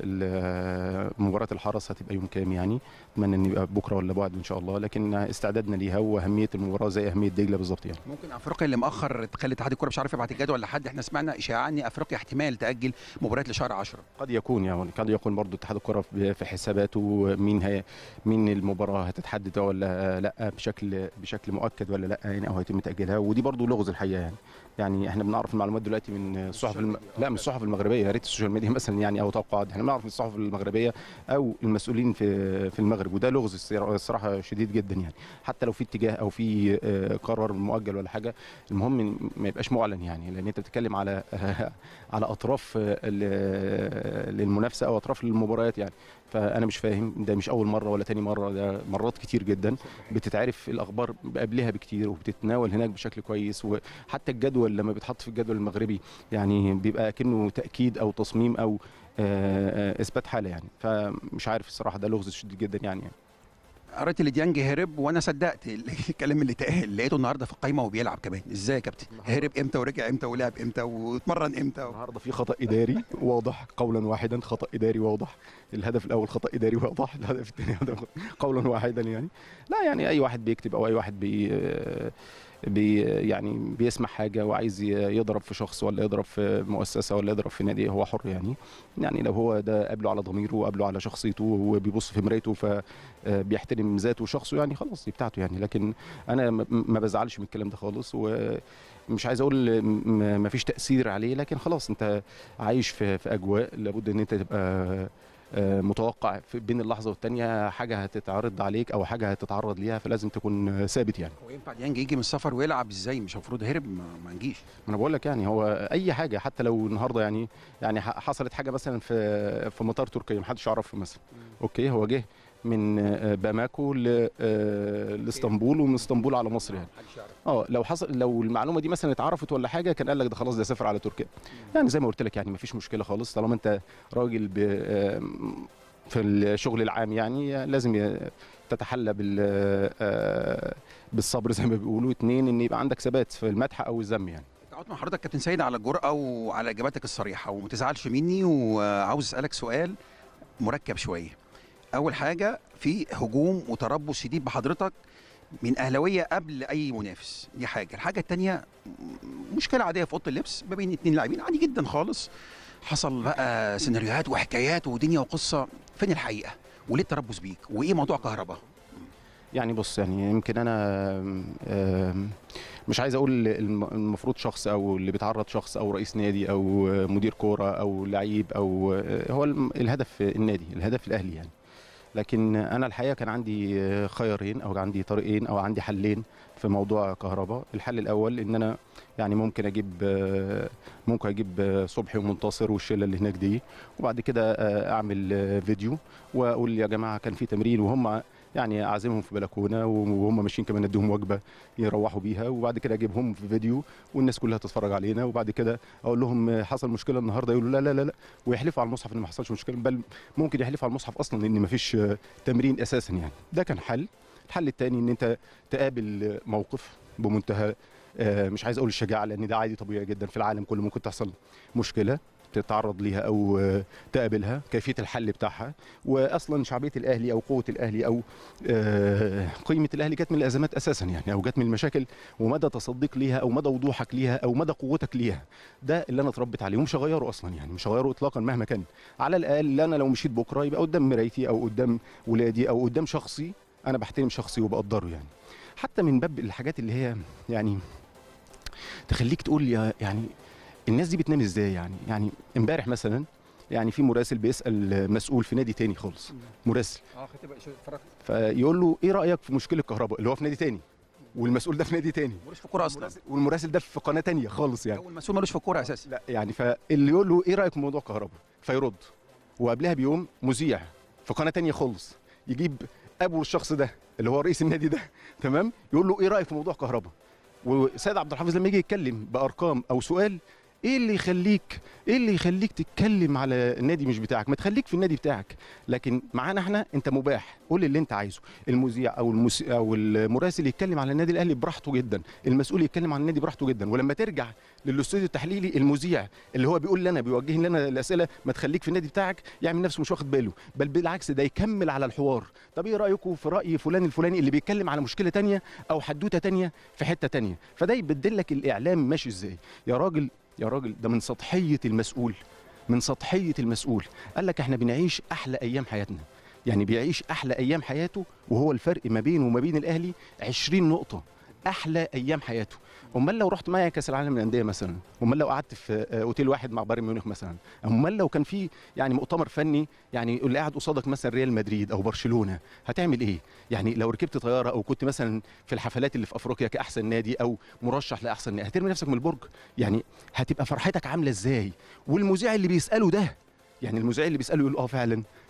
مباراه الحرس هتبقى يوم كام يعني اتمنى ان يبقى بكره ولا بعد ان شاء الله لكن استعدادنا ليها واهميه المباراه زي اهميه دجله بالظبط يعني ممكن افريقيا اللي مأخر تخلي اتحاد الكوره مش عارف يبعت الجدول لحد احنا سمعنا اشاعه ان افريقيا احتمال تاجل مباريات لشهر 10 قد يكون يعني قد يكون برضو اتحاد الكوره في حساباته مين هي مين المباراه هتتحدد ولا لا بشكل بشكل مؤكد ولا لا يعني او هيتم تاجيلها ودي برضو لغز الحقيقه يعني يعني احنا بنعرف المعلومات دلوقتي من الصحف الم... لا من الصحف المغربيه يا ريت السوشيال ميديا مثلا يعني او توقعات احنا بنعرف من الصحف المغربيه او المسؤولين في في المغرب وده لغز الصراحه شديد جدا يعني حتى لو في اتجاه او في قرار مؤجل ولا حاجه المهم ما يبقاش معلن يعني لان انت بتتكلم على على اطراف للمنافسه او اطراف للمباريات يعني فانا مش فاهم ده مش اول مره ولا تاني مره ده مرات كتير جدا بتتعرف الاخبار قبلها بكتير وبتتناول هناك بشكل كويس وحتى الجدول لما بيتحط في الجدول المغربي يعني بيبقى كأنه تاكيد او تصميم او آه، آه، اثبات حاله يعني فمش عارف الصراحه ده لغز شديد جدا يعني قريت اللي ديانج هرب وانا صدقت الكلام اللي اتقال لقيته النهارده في القايمه وبيلعب كمان ازاي يا كابتن هرب امتى ورجع امتى ولعب امتى واتمرن امتى النهارده في خطا اداري واضح قولا واحدا خطا اداري واضح الهدف الاول خطا اداري واضح الهدف الثاني هدف قولا واحدا يعني لا يعني اي واحد بيكتب او اي واحد بي بي يعني بيسمع حاجه وعايز ي- يضرب في شخص ولا يضرب في مؤسسه ولا يضرب في نادي هو حر يعني يعني لو هو ده قابله على ضميره وقابله على شخصيته وبيبص في مرايته فبيحترم ذاته وشخصه يعني خلاص دي بتاعته يعني لكن انا م- ما بزعلش من الكلام ده خالص ومش عايز اقول ما فيش تاثير عليه لكن خلاص انت عايش في في اجواء لابد ان انت تبقى آه، متوقع في بين اللحظه والتانيه حاجه هتتعرض عليك او حاجه هتتعرض ليها فلازم تكون آه، ثابت يعني هو ينفع ديانج يجي من السفر ويلعب ازاي مش المفروض هرب ما, ما نجيش ما انا بقول لك يعني هو اي حاجه حتى لو النهارده يعني يعني ح- حصلت حاجه مثلا في في مطار تركيا محدش يعرفه مثلا اوكي هو جه من آه، باماكو ل- آه، لاسطنبول ومن اسطنبول على مصر يعني اه لو حصل لو المعلومه دي مثلا اتعرفت ولا حاجه كان قال لك ده خلاص ده سافر على تركيا يعني زي ما قلت لك يعني مفيش مشكله خالص طالما انت راجل ب آه، في الشغل العام يعني لازم ي- تتحلى بال آه، بالصبر زي ما بيقولوا اتنين ان يبقى عندك ثبات في المدح او الذم يعني تعود مع حضرتك كابتن سيد على الجرأة وعلى إجاباتك الصريحة وما تزعلش مني وعاوز أسألك سؤال مركب شوية أول حاجة في هجوم وتربص شديد بحضرتك من أهلوية قبل أي منافس دي حاجة الحاجة التانية م- مشكلة عادية في أوضة اللبس ما بين اتنين لاعبين عادي جدا خالص حصل بقى سيناريوهات وحكايات ودنيا وقصة فين الحقيقة وليه التربص بيك وإيه موضوع كهرباء يعني بص يعني يمكن انا آم، مش عايز اقول الم- المفروض شخص او اللي بيتعرض شخص او رئيس نادي او مدير كوره او لعيب او هو الم- الهدف النادي الهدف الاهلي يعني لكن انا الحقيقه كان عندي خيارين او عندي طريقين او عندي حلين في موضوع كهرباء الحل الاول ان انا يعني ممكن اجيب ممكن اجيب صبحي ومنتصر والشله اللي هناك دي وبعد كده اعمل فيديو واقول يا جماعه كان في تمرين وهم يعني اعزمهم في بلكونه وهم ماشيين كمان اديهم وجبه يروحوا بيها وبعد كده اجيبهم في فيديو والناس كلها تتفرج علينا وبعد كده اقول لهم حصل مشكله النهارده يقولوا لا لا لا لا ويحلفوا على المصحف ان ما حصلش مشكله بل ممكن يحلفوا على المصحف اصلا ان ما فيش تمرين اساسا يعني ده كان حل الحل الثاني ان انت تقابل موقف بمنتهى مش عايز اقول الشجاعه لان ده عادي طبيعي جدا في العالم كله ممكن تحصل مشكله تتعرض ليها او تقابلها كيفيه الحل بتاعها واصلا شعبيه الاهلي او قوه الاهلي او قيمه الاهلي جت من الازمات اساسا يعني او جت من المشاكل ومدى تصديق ليها او مدى وضوحك ليها او مدى قوتك ليها ده اللي انا اتربيت عليه ومش هغيره اصلا يعني مش هغيره اطلاقا مهما كان على الاقل انا لو مشيت بكره يبقى قدام مرايتي او قدام ولادي او قدام شخصي انا بحترم شخصي وبقدره يعني حتى من باب الحاجات اللي هي يعني تخليك تقول يا يعني الناس دي بتنام ازاي يعني يعني امبارح مثلا يعني في مراسل بيسال مسؤول في نادي تاني خالص مراسل اه اتفرجت فيقول له ايه رايك في مشكله الكهرباء اللي هو في نادي تاني والمسؤول ده في نادي تاني ملوش في الكوره اصلا والمراسل ده في قناه تانية خالص يعني هو المسؤول ملوش في الكوره اساسا لا يعني فاللي يقول له ايه رايك في موضوع الكهرباء فيرد وقبلها بيوم مذيع في قناه تانية خالص يجيب ابو الشخص ده اللي هو رئيس النادي ده تمام يقول له ايه رايك في موضوع الكهرباء وسيد عبد الحافظ لما يجي يتكلم بارقام او سؤال ايه اللي يخليك ايه اللي يخليك تتكلم على النادي مش بتاعك ما تخليك في النادي بتاعك لكن معانا احنا انت مباح قول اللي انت عايزه المذيع او المس... او المراسل يتكلم على النادي الاهلي براحته جدا المسؤول يتكلم عن النادي براحته جدا ولما ترجع للاستوديو التحليلي المذيع اللي هو بيقول لنا بيوجه لنا الاسئله ما تخليك في النادي بتاعك يعمل نفسه مش واخد باله بل بالعكس ده يكمل على الحوار طب ايه رايكم في راي فلان الفلاني اللي بيتكلم على مشكله تانية او حدوته تانية في حته تانية فده يبدل لك الاعلام ماشي ازاي يا راجل يا راجل ده من سطحيه المسؤول من سطحيه المسؤول قال لك احنا بنعيش احلى ايام حياتنا يعني بيعيش احلى ايام حياته وهو الفرق ما بينه وما بين الاهلي 20 نقطه احلى ايام حياته امال لو رحت معايا كاس العالم للانديه مثلا امال لو قعدت في اوتيل واحد مع بايرن ميونخ مثلا امال لو كان في يعني مؤتمر فني يعني اللي قاعد قصادك مثلا ريال مدريد او برشلونه هتعمل ايه يعني لو ركبت طياره او كنت مثلا في الحفلات اللي في افريقيا كاحسن نادي او مرشح لاحسن نادي هترمي نفسك من البرج يعني هتبقى فرحتك عامله ازاي والمذيع اللي بيساله ده يعني المذيع اللي بيساله يقول اه فعلا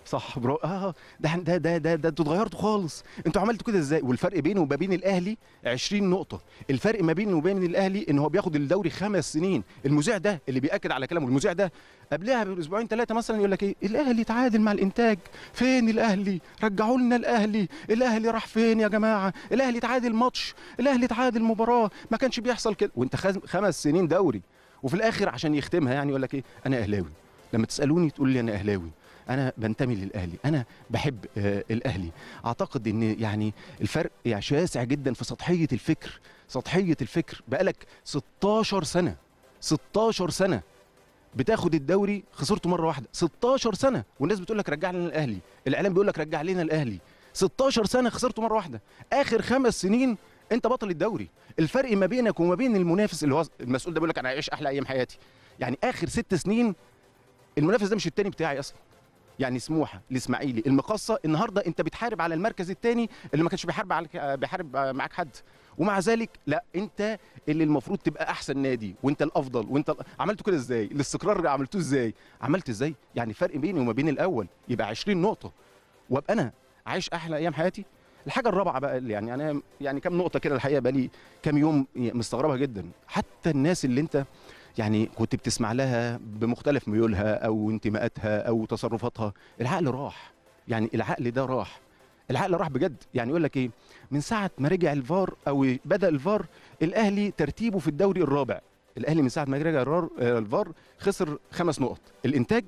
صح برو اه ده إحنا- ده ده ده, ده انتوا اتغيرتوا خالص انتوا عملتوا كده ازاي والفرق بينه وما بين الاهلي 20 نقطه الفرق ما بينه وبين الاهلي ان هو بياخد الدوري خمس سنين المذيع ده اللي بياكد على كلامه المذيع ده قبلها باسبوعين ثلاثه مثلا يقول لك ايه الاهلي تعادل مع الانتاج فين الاهلي رجعوا لنا الاهلي الاهلي راح فين يا جماعه الاهلي تعادل ماتش الاهلي تعادل مباراه ما كانش بيحصل كده وانت خز- خمس سنين دوري وفي الاخر عشان يختمها يعني يقول لك ايه انا اهلاوي لما تسالوني تقول لي انا اهلاوي انا بنتمي للاهلي انا بحب آه الاهلي اعتقد ان يعني الفرق يعني شاسع جدا في سطحيه الفكر سطحيه الفكر بقالك 16 سنه 16 سنه بتاخد الدوري خسرته مره واحده 16 سنه والناس بتقول لك رجع لنا الاهلي الاعلام بيقول لك رجع لنا الاهلي 16 سنه خسرته مره واحده اخر خمس سنين انت بطل الدوري الفرق ما بينك وما بين المنافس اللي هو المسؤول ده بيقول لك انا هعيش احلى ايام حياتي يعني اخر ست سنين المنافس ده مش التاني بتاعي اصلا يعني سموحه الاسماعيلي المقصه النهارده انت بتحارب على المركز الثاني اللي ما كانش بيحارب عليك بيحارب معاك حد ومع ذلك لا انت اللي المفروض تبقى احسن نادي وانت الافضل وانت ال- عملته كده ازاي الاستقرار عملتوه ازاي عملت ازاي يعني فرق بيني وما بين الاول يبقى 20 نقطه وابقى انا عايش احلى ايام حياتي الحاجه الرابعه بقى اللي يعني انا يعني كام نقطه كده الحقيقه بقى لي كام يوم مستغربها جدا حتى الناس اللي انت يعني كنت بتسمع لها بمختلف ميولها او انتماءاتها او تصرفاتها العقل راح يعني العقل ده راح العقل راح بجد يعني يقول لك ايه من ساعه ما رجع الفار او بدا الفار الاهلي ترتيبه في الدوري الرابع الاهلي من ساعه ما رجع الرار- آه، الفار خسر خمس نقط الانتاج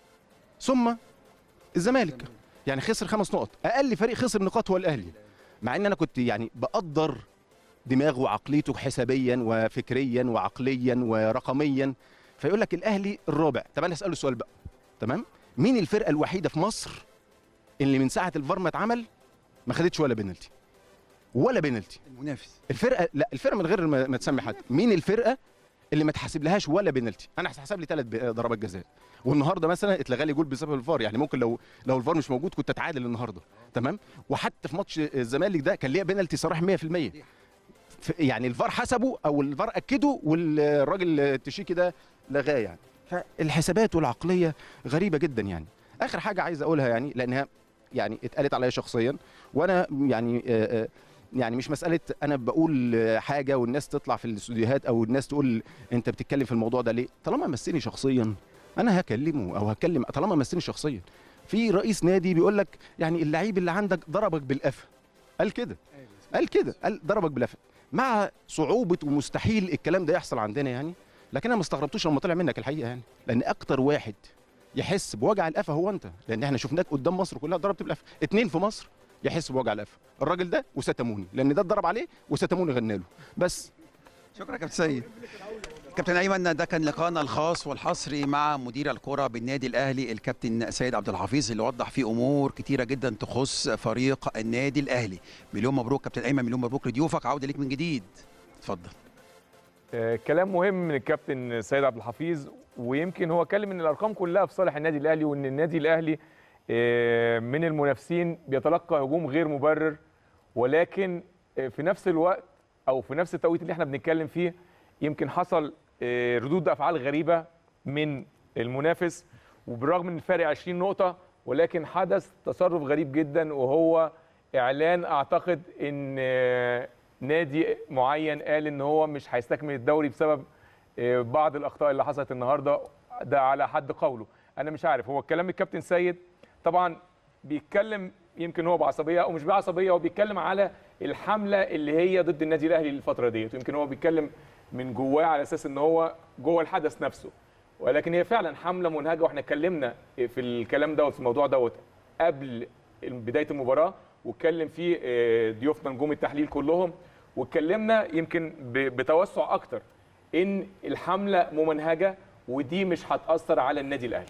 ثم الزمالك يعني خسر خمس نقط اقل فريق خسر نقاط هو الاهلي مع ان انا كنت يعني بقدر دماغه وعقليته حسابيا وفكريا وعقليا ورقميا فيقول لك الاهلي الرابع طب انا اساله سؤال بقى تمام مين الفرقه الوحيده في مصر اللي من ساعه الفار ما اتعمل ما خدتش ولا بينالتي ولا بينالتي المنافس الفرقه لا الفرقه من غير ما ما تسمي حد مين الفرقه اللي ما تحسب لهاش ولا بينالتي انا هتحسب لي ثلاث ضربات جزاء والنهارده مثلا اتلغى لي جول بسبب الفار يعني ممكن لو لو الفار مش موجود كنت اتعادل النهارده تمام وحتى في ماتش الزمالك ده كان ليا بينالتي صريح 100% ف- يعني الفار حسبه او الفار اكده والراجل التشيكي ده لغاه يعني فالحسابات والعقليه غريبه جدا يعني اخر حاجه عايز اقولها يعني لانها يعني اتقالت عليا شخصيا وانا يعني آه، آه، يعني مش مساله انا بقول آه، حاجه والناس تطلع في الاستوديوهات او الناس تقول انت بتتكلم في الموضوع ده ليه طالما مسني شخصيا انا هكلمه او هتكلم طالما مسني شخصيا في رئيس نادي بيقول لك يعني اللعيب اللي عندك ضربك بالقفا قال كده قال كده قال ضربك بالقفا مع صعوبه ومستحيل الكلام ده يحصل عندنا يعني لكن انا ما استغربتوش لما طلع منك الحقيقه يعني لان اكتر واحد يحس بوجع القفا هو انت لان احنا شفناك قدام مصر كلها ضربت بالقفا اتنين في مصر يحس بوجع القفا الراجل ده وستموني لان ده اتضرب عليه وستموني غنى له بس شكرا كابتن سيد كابتن ايمن ده كان لقاءنا الخاص والحصري مع مدير الكره بالنادي الاهلي الكابتن سيد عبد الحفيظ اللي وضح فيه امور كتيره جدا تخص فريق النادي الاهلي مليون مبروك كابتن ايمن مليون مبروك لضيوفك عوده ليك من جديد اتفضل آه، كلام مهم من الكابتن سيد عبد الحفيظ ويمكن هو اتكلم ان الارقام كلها في صالح النادي الاهلي وان النادي الاهلي آه، من المنافسين بيتلقى هجوم غير مبرر ولكن آه، في نفس الوقت او في نفس التوقيت اللي احنا بنتكلم فيه يمكن حصل آه، ردود افعال غريبه من المنافس وبالرغم من الفارق 20 نقطه ولكن حدث تصرف غريب جدا وهو اعلان اعتقد ان آه، نادي معين قال ان هو مش هيستكمل الدوري بسبب آه، بعض الاخطاء اللي حصلت النهارده ده على حد قوله انا مش عارف هو الكلام الكابتن سيد طبعا بيتكلم يمكن هو بعصبيه او مش بعصبيه هو بيتكلم على الحمله اللي هي ضد النادي الاهلي الفتره ديت يمكن هو بيتكلم من جواه على اساس ان هو جوه الحدث نفسه ولكن هي فعلا حمله منهجه واحنا اتكلمنا في الكلام دوت في الموضوع دوت قبل بدايه المباراه واتكلم فيه آه، ضيوفنا نجوم التحليل كلهم واتكلمنا يمكن ب- بتوسع اكتر ان الحمله ممنهجه ودي مش هتاثر على النادي الاهلي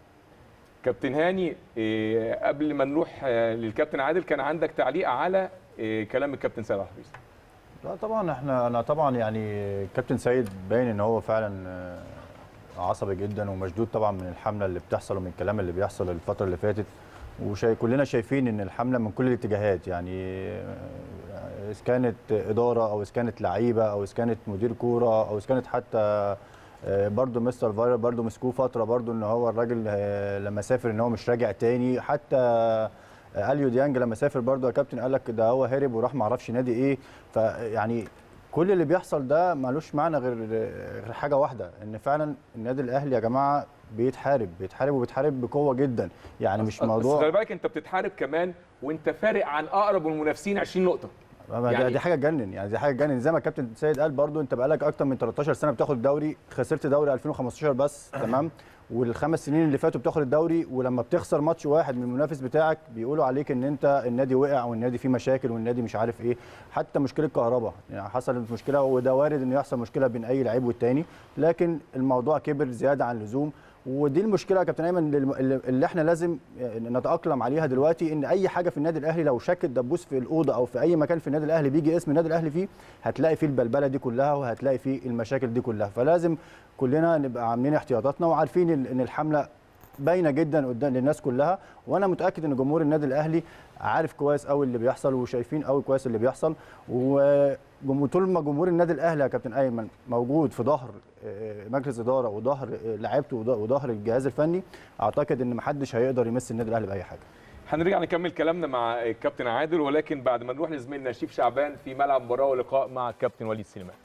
كابتن هاني آه، قبل ما نروح آه، للكابتن عادل كان عندك تعليق على آه، كلام الكابتن سامح حفيظ لا طبعا احنا انا طبعا يعني كابتن سيد باين ان هو فعلا آه، عصبي جدا ومشدود طبعا من الحمله اللي بتحصل ومن الكلام اللي بيحصل الفتره اللي فاتت وشاي كلنا شايفين ان الحمله من كل الاتجاهات يعني آه، اذا كانت اداره او اذا كانت لعيبه او اذا كانت مدير كوره او اذا كانت حتى آه، برضو مستر فايرا برضو مسكوه فتره برضو ان هو الراجل آه، لما سافر ان هو مش راجع تاني حتى آه، اليو ديانج لما سافر برضو يا كابتن قال لك ده هو هرب وراح ما اعرفش نادي ايه فيعني كل اللي بيحصل ده ملوش معنى غير غير حاجه واحده ان فعلا النادي الاهلي يا جماعه بيتحارب بيتحارب وبيتحارب بقوه جدا يعني مش بس خلي موضوع بالك انت بتتحارب كمان وانت فارق عن اقرب المنافسين 20 نقطه يعني يعني- دي حاجه تجنن يعني دي حاجه تجنن زي ما الكابتن سيد قال برضو انت بقالك اكتر من 13 سنه بتاخد دوري خسرت دوري 2015 بس تمام والخمس سنين اللي فاتوا بتاخد الدوري ولما بتخسر ماتش واحد من المنافس بتاعك بيقولوا عليك ان انت النادي وقع والنادي فيه مشاكل والنادي مش عارف ايه حتى مشكله كهرباء يعني حصلت مشكله وده وارد انه يحصل مشكله بين اي لعيب والتاني لكن الموضوع كبر زياده عن اللزوم ودي المشكله يا كابتن ايمن اللي اللي احنا لازم نتاقلم عليها دلوقتي ان اي حاجه في النادي الاهلي لو شك الدبوس في الاوضه او في اي مكان في النادي الاهلي بيجي اسم النادي الاهلي فيه هتلاقي فيه البلبله دي كلها وهتلاقي فيه المشاكل دي كلها فلازم كلنا نبقى عاملين احتياطاتنا وعارفين ان إن الحمله باينه جدا قدام للناس كلها وانا متاكد ان جمهور النادي الاهلي عارف كويس قوي اللي بيحصل وشايفين قوي كويس اللي بيحصل وطول ما جمهور النادي الاهلي يا كابتن ايمن موجود في ظهر آه، مجلس اداره وظهر آه، لعيبته وظ- وظهر الجهاز الفني اعتقد ان محدش هيقدر يمس النادي الاهلي باي حاجه هنرجع نكمل كلامنا مع الكابتن عادل ولكن بعد ما نروح لزميلنا شريف شعبان في ملعب مباراه ولقاء مع الكابتن وليد سليمان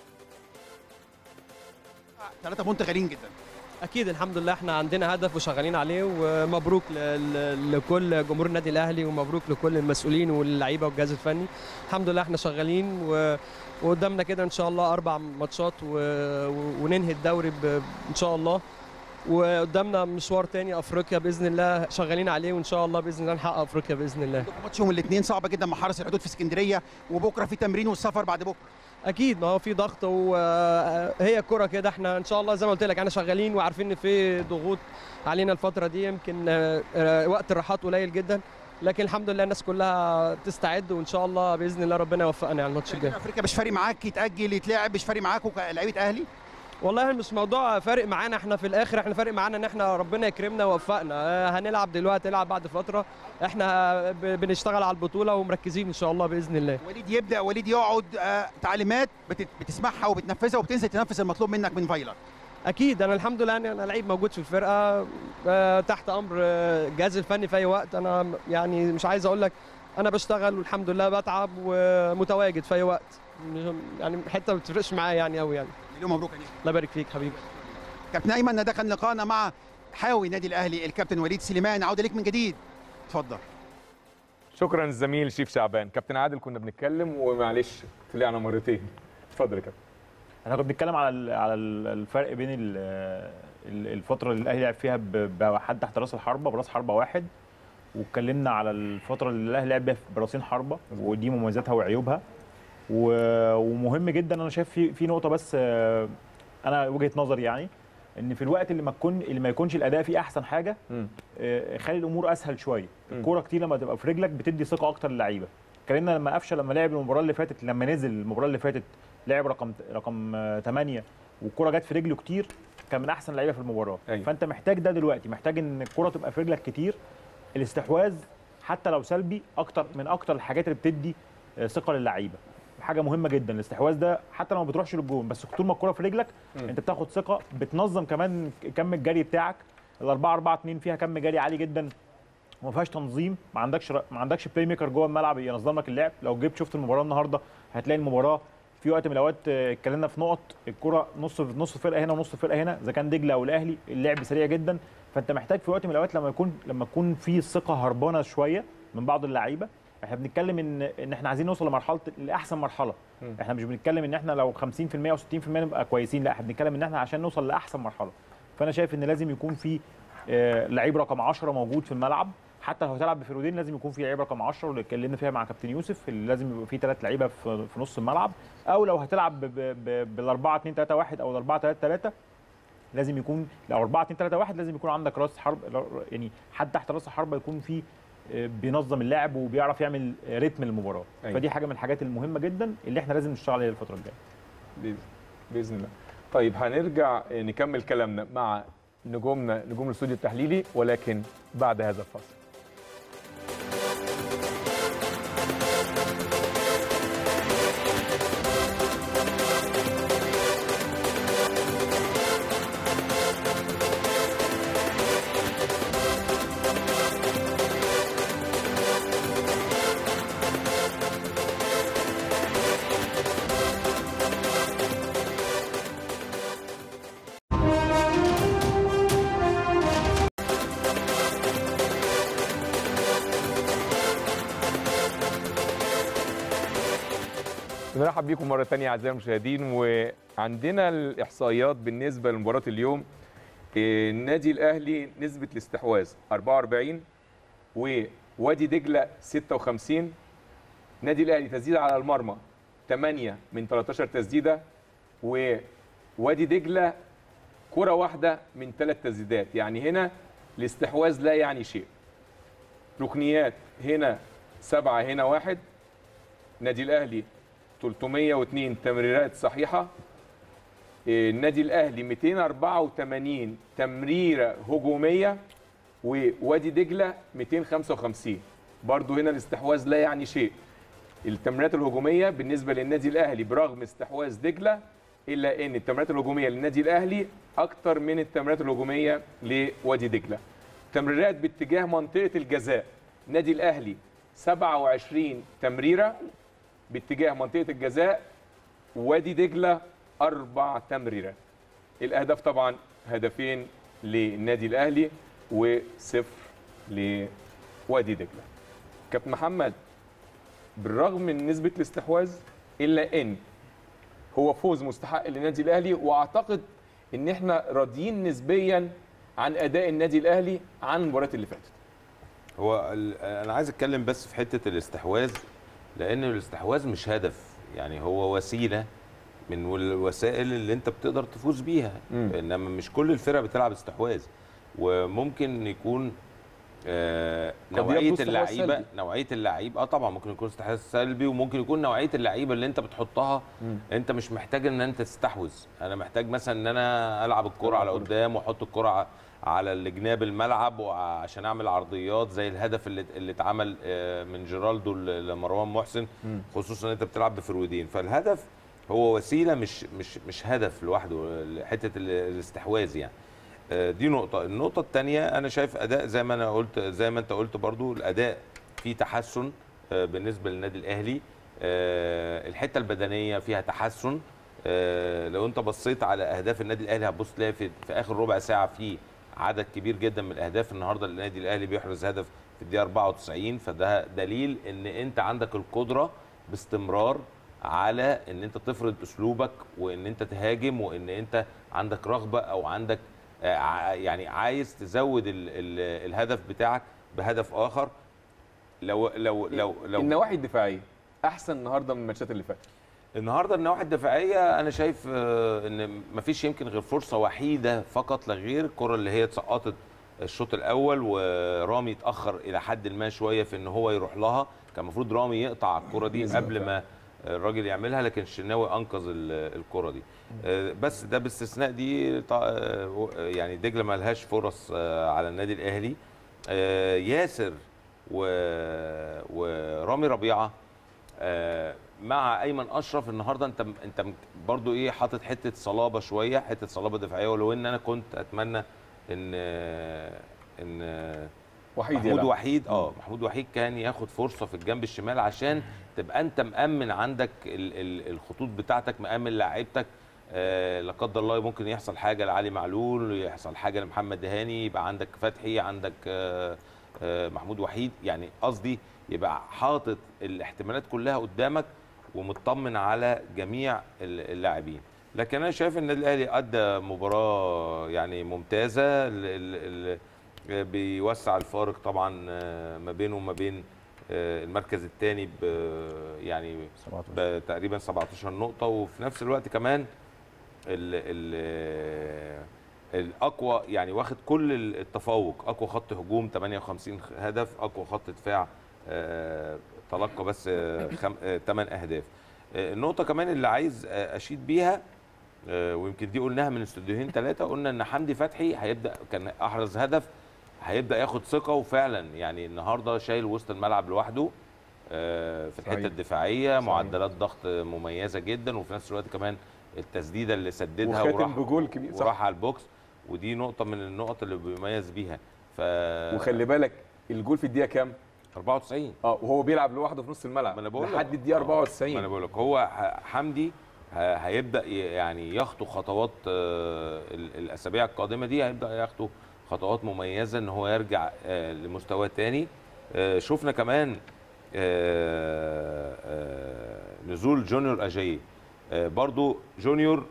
ثلاثة بونت غاليين جدا اكيد الحمد لله احنا عندنا هدف وشغالين عليه ومبروك ل- ل- لكل جمهور النادي الاهلي ومبروك لكل المسؤولين واللعيبه والجهاز الفني الحمد لله احنا شغالين و... وقدامنا كده ان شاء الله اربع ماتشات و... و- وننهي الدوري ب... ان شاء الله وقدامنا مشوار تاني افريقيا باذن الله شغالين عليه وان شاء الله باذن الله نحقق افريقيا باذن الله ماتش يوم الاثنين صعب جدا مع حرس الحدود في اسكندريه وبكره في تمرين والسفر بعد بكره اكيد ما هو في ضغط وهي الكره كده احنا ان شاء الله زي ما قلت لك احنا شغالين وعارفين ان في ضغوط علينا الفتره دي يمكن آه، آه، وقت الراحات قليل جدا لكن الحمد لله الناس كلها تستعد وان شاء الله باذن الله ربنا يوفقنا على الماتش الجاي افريقيا مش فارق معاك يتاجل يتلعب مش فارق معاكوا كلاعيبه اهلي والله مش موضوع فارق معانا احنا في الاخر احنا فارق معانا ان احنا ربنا يكرمنا ويوفقنا آه، هنلعب دلوقتي نلعب بعد فتره احنا ب- بنشتغل على البطوله ومركزين ان شاء الله باذن الله وليد يبدا وليد يقعد آه تعليمات بت- بتسمعها وبتنفذها وبتنزل تنفذ المطلوب منك من فايلر اكيد انا الحمد لله يعني انا لعيب موجود في الفرقه آه، تحت امر آه، الجهاز الفني في اي وقت انا م- يعني مش عايز اقول لك انا بشتغل والحمد لله بتعب ومتواجد في اي وقت مش- يعني حته ما بتفرقش معايا يعني قوي يعني مليون مبروك عليك الله يبارك فيك حبيبي كابتن ايمن ده كان لقاءنا مع حاوي نادي الاهلي الكابتن وليد سليمان عوده ليك من جديد اتفضل شكرا للزميل شريف شعبان كابتن عادل كنا بنتكلم ومعلش طلعنا مرتين اتفضل يا كابتن احنا كنا بنتكلم على ال- على ال- الفرق بين ال- ال- الفتره اللي الاهلي لعب فيها ب- بحد تحت راس الحربه براس حربه واحد واتكلمنا على الفتره اللي الاهلي لعب بيها براسين حربه ودي مميزاتها وعيوبها و- ومهم جدا انا شايف في في نقطه بس آه، انا وجهه نظري يعني ان في الوقت اللي ما تكون اللي ما يكونش الاداء فيه احسن حاجه آه، خلي الامور اسهل شويه مم. الكوره كتير لما تبقى في رجلك بتدي ثقه اكتر للعيبه اتكلمنا لما قفشه لما لعب المباراه اللي فاتت لما نزل المباراه اللي فاتت لعب رقم رقم 8 والكره جت في رجله كتير كان من احسن اللعيبه في المباراه أيوة. فانت محتاج ده دلوقتي محتاج ان الكره تبقى في رجلك كتير الاستحواذ حتى لو سلبي اكتر من اكتر الحاجات اللي بتدي آه، ثقه للعيبه حاجه مهمه جدا الاستحواذ ده حتى لو ما بتروحش للجون بس طول ما الكره في رجلك مم. انت بتاخد ثقه بتنظم كمان كم الجري بتاعك الأربعة أربعة اتنين فيها كم جري عالي جدا وما فيهاش تنظيم ما عندكش ما عندكش بلاي ميكر جوه الملعب ينظم لك اللعب لو جيت شفت المباراه النهارده هتلاقي المباراه في وقت من الاوقات آه، اتكلمنا في نقط الكره نص نص فرقه هنا ونص فرقه هنا اذا كان دجله او الاهلي اللعب سريع جدا فانت محتاج في وقت من الاوقات لما يكون لما تكون في الثقه هربانه شويه من بعض اللعيبه احنا بنتكلم ان ان احنا عايزين نوصل لمرحله لاحسن مرحله مم. احنا مش بنتكلم ان احنا لو 50% او 60% نبقى كويسين لا احنا بنتكلم ان احنا عشان نوصل لاحسن مرحله فانا شايف ان لازم يكون في آه، لعيب رقم 10 موجود في الملعب حتى لو هتلعب بفرودين لازم يكون في لعيب رقم 10 واللي اتكلمنا فيها مع كابتن يوسف اللي لازم يبقى في ثلاث لعيبه في في نص الملعب او لو هتلعب ب- ب- ب- بال 4 2 3 1 او ال 4 3 3 لازم يكون لو 4 2 3 1 لازم يكون عندك راس حرب يعني حد تحت راس الحربه يكون فيه آه، بينظم اللعب وبيعرف يعمل آه، رتم المباراه أيوة. فدي حاجه من الحاجات المهمه جدا اللي احنا لازم نشتغل عليها الفتره الجايه بإذن- باذن الله طيب هنرجع نكمل كلامنا مع نجومنا نجوم الاستوديو التحليلي ولكن بعد هذا الفاصل بنرحب بيكم مرة تانية أعزائي المشاهدين وعندنا الإحصائيات بالنسبة لمباراة اليوم إيه، النادي الأهلي نسبة الاستحواذ 44 ووادي دجلة 56 نادي الأهلي تسديدة على المرمى 8 من 13 تسديدة ووادي دجلة كرة واحدة من ثلاث تسديدات يعني هنا الاستحواذ لا يعني شيء ركنيات هنا سبعة هنا واحد نادي الأهلي 302 تمريرات صحيحة إيه، النادي الأهلي 284 تمريرة هجومية ووادي دجلة 255 برضو هنا الاستحواذ لا يعني شيء التمريرات الهجومية بالنسبة للنادي الأهلي برغم استحواذ دجلة إلا أن التمريرات الهجومية للنادي الأهلي أكتر من التمريرات الهجومية لوادي دجلة تمريرات باتجاه منطقة الجزاء نادي الأهلي 27 تمريرة باتجاه منطقة الجزاء وادي دجلة أربع تمريرات الأهداف طبعا هدفين للنادي الأهلي وصفر لوادي دجلة كابتن محمد بالرغم من نسبة الاستحواذ إلا إن هو فوز مستحق للنادي الأهلي وأعتقد إن إحنا راضيين نسبيا عن أداء النادي الأهلي عن المباراة اللي فاتت هو ال- انا عايز اتكلم بس في حته الاستحواذ لان الاستحواذ مش هدف يعني هو وسيله من الوسائل اللي انت بتقدر تفوز بيها مم. انما مش كل الفرق بتلعب استحواذ وممكن يكون آه قد نوعيه يبدو استحواذ اللعيبه سلبي. نوعيه اللعيب اه طبعا ممكن يكون استحواذ سلبي وممكن يكون نوعيه اللعيبه اللي انت بتحطها مم. انت مش محتاج ان انت تستحوذ انا محتاج مثلا ان انا العب الكره على قدام واحط الكره ع- على الجناب الملعب وعشان اعمل عرضيات زي الهدف اللي اللي اتعمل آه، من جيرالدو ل- لمروان محسن مم. خصوصا ان انت بتلعب بفرودين فالهدف هو وسيله مش مش مش هدف لوحده حته ال- الاستحواذ يعني آه، دي نقطه النقطه الثانيه انا شايف اداء زي ما انا قلت زي ما انت قلت برضو الاداء فيه تحسن آه، بالنسبه للنادي الاهلي آه، الحته البدنيه فيها تحسن آه، لو انت بصيت على اهداف النادي الاهلي هتبص تلاقي في, في اخر ربع ساعه في عدد كبير جدا من الاهداف النهارده النادي الاهلي بيحرز هدف في الدقيقه 94 فده دليل ان انت عندك القدره باستمرار على ان انت تفرض اسلوبك وان انت تهاجم وان انت عندك رغبه او عندك آه، ع- يعني عايز تزود ال ال الهدف بتاعك بهدف اخر لو لو لو لو النواحي الدفاعية أحسن النهاردة من الماتشات اللي فاتت النهارده النواحي الدفاعيه انا شايف آه، ان مفيش يمكن غير فرصه وحيده فقط لا غير الكره اللي هي اتسقطت الشوط الاول ورامي اتاخر الى حد ما شويه في ان هو يروح لها كان المفروض رامي يقطع الكره دي بالظبط. قبل ما الراجل يعملها لكن الشناوي انقذ ال- الكره دي آه، بس ده باستثناء دي طا- آه، يعني دجله ما لهاش فرص آه، على النادي الاهلي آه، ياسر و- ورامي ربيعه آه، مع ايمن اشرف النهارده انت انت برضو ايه حاطط حته صلابه شويه حته صلابه دفاعيه ولو ان انا كنت اتمنى ان ان وحيد محمود يلعب. وحيد اه محمود وحيد كان ياخد فرصه في الجنب الشمال عشان تبقى انت مامن عندك ال- ال- الخطوط بتاعتك مامن لاعيبتك آه لا قدر الله ممكن يحصل حاجه لعلي معلول يحصل حاجه لمحمد دهاني يبقى عندك فتحي عندك آه آه محمود وحيد يعني قصدي يبقى حاطط الاحتمالات كلها قدامك ومطمن على جميع ال- اللاعبين لكن انا شايف ان النادي الاهلي ادى مباراه يعني ممتازه ال- ال- ال- بيوسع الفارق طبعا آه، ما بينه وما بين آه، المركز الثاني يعني تقريبا 17 نقطه وفي نفس الوقت كمان ال ال الاقوى يعني واخد كل التفوق اقوى خط هجوم 58 هدف اقوى خط دفاع آه، تلقى بس 8 اهداف آه، النقطه كمان اللي عايز آه، اشيد بيها آه، ويمكن دي قلناها من استوديوهين ثلاثه قلنا ان حمدي فتحي هيبدا كان احرز هدف هيبدا ياخد ثقه وفعلا يعني النهارده شايل وسط الملعب لوحده آه، في الحته صحيح. الدفاعيه معدلات ضغط مميزه جدا وفي نفس الوقت كمان التسديده اللي سددها وخاتم وراح بجول كبير، صح. وراح على البوكس ودي نقطه من النقط اللي بيميز بيها ف وخلي بالك الجول في الدقيقة كام؟ 94 اه وهو بيلعب لوحده في نص الملعب ما انا بقول لك. لحد الدقيقة 94 ما انا بقول لك هو ح- حمدي ه- هيبدا ي- يعني يخطو خطوات آه، ال- الاسابيع القادمه دي هيبدا يخطو خطوات مميزه ان هو يرجع آه، لمستوى تاني آه، شفنا كمان آه، آه، نزول نزول جونيور اجاييه آه، برضو جونيور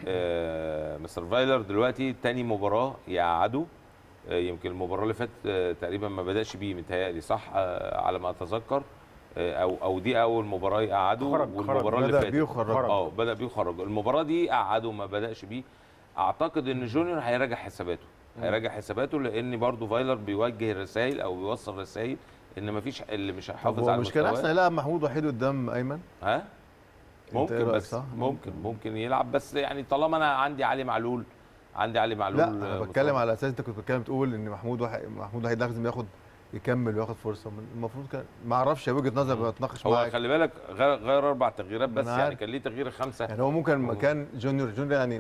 آه، مستر فايلر دلوقتي تاني مباراه يقعده آه، يمكن المباراه اللي فاتت آه، تقريبا ما بداش بيه متهيألي صح آه، على ما اتذكر آه، او او دي اول مباراه يقعده خرج- خرج. والمباراه اللي بدأ فاتت بيه وخرج. اه بدا بيه وخرج المباراه دي قعده ما بداش بيه اعتقد ان جونيور هيراجع حساباته هيراجع حساباته لان برضو فايلر بيوجه رسائل او بيوصل رسائل ان ما فيش اللي مش هيحافظ هو على مش كان احسن مستواه يلعب محمود وحيد قدام ايمن ها إيه ممكن رأيك بس صح؟ ممكن ممكن يلعب بس يعني طالما انا عندي علي معلول عندي علي معلول لا انا آه، بتكلم مصاب. على اساس انت كنت بتتكلم تقول ان محمود وحيد محمود وحيد لازم ياخد يكمل وياخد فرصه المفروض كان ما اعرفش وجهه نظر بتناقش هو معاك خلي بالك غير, غير اربع تغييرات ما بس أنا يعني عارف. كان ليه تغيير خمسه يعني هو ممكن مكان جونيور جونيور يعني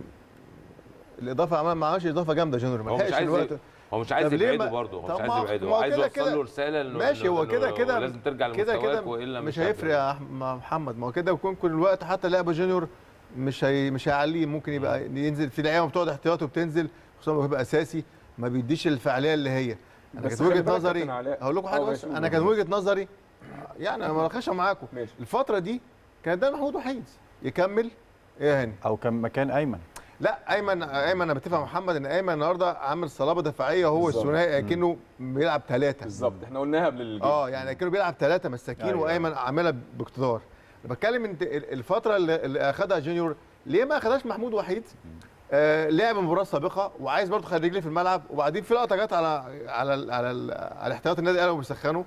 الاضافه عمل ما عملش اضافه جامده جونيور ما هو مش لحقش عايز الوقت هو مش عايز طب ليه يبعده ما- برضه هو طب مش عايز ما- يبعده ما هو هو عايز كده يوصل كده- له رساله انه ماشي هو إنه- كده إنه كده لازم ترجع كده لمستواك كده والا مش هتفضل. هيفرق يا أح- مع محمد ما هو كده يكون كل الوقت حتى لعبه جونيور مش هي مش هيعليه ممكن يبقى ينزل في لعيبه بتقعد احتياطي وبتنزل خصوصا لما بيبقى اساسي ما بيديش الفعاليه اللي هي انا بس كانت خلي وجهه بالك يا نظري كابتن علاء. هقول لكم آه، حاجه بس ماشي، انا قول. كان وجهه نظري يعني انا مناقشه معاكم ماشي. الفتره دي كان ده محمود وحيد يكمل ايه يا هاني او كان مكان ايمن لا ايمن ايمن انا بتفق مع محمد ان ايمن النهارده عامل صلابه دفاعيه وهو بالظبط. الثنائي اكنه بيلعب ثلاثه بالظبط احنا قلناها قبل الجيم اه يعني اكنه بيلعب ثلاثه مساكين أيوة. وايمن عاملها باقتدار أنا بتكلم انت ال- الفتره اللي اللي اخدها جونيور ليه ما اخدهاش محمود وحيد آه لعب مباراه سابقه وعايز برضه خلي رجليه في الملعب وبعدين في لقطه جت على على ال على, ال على احتياط النادي الاهلي وبيسخنوا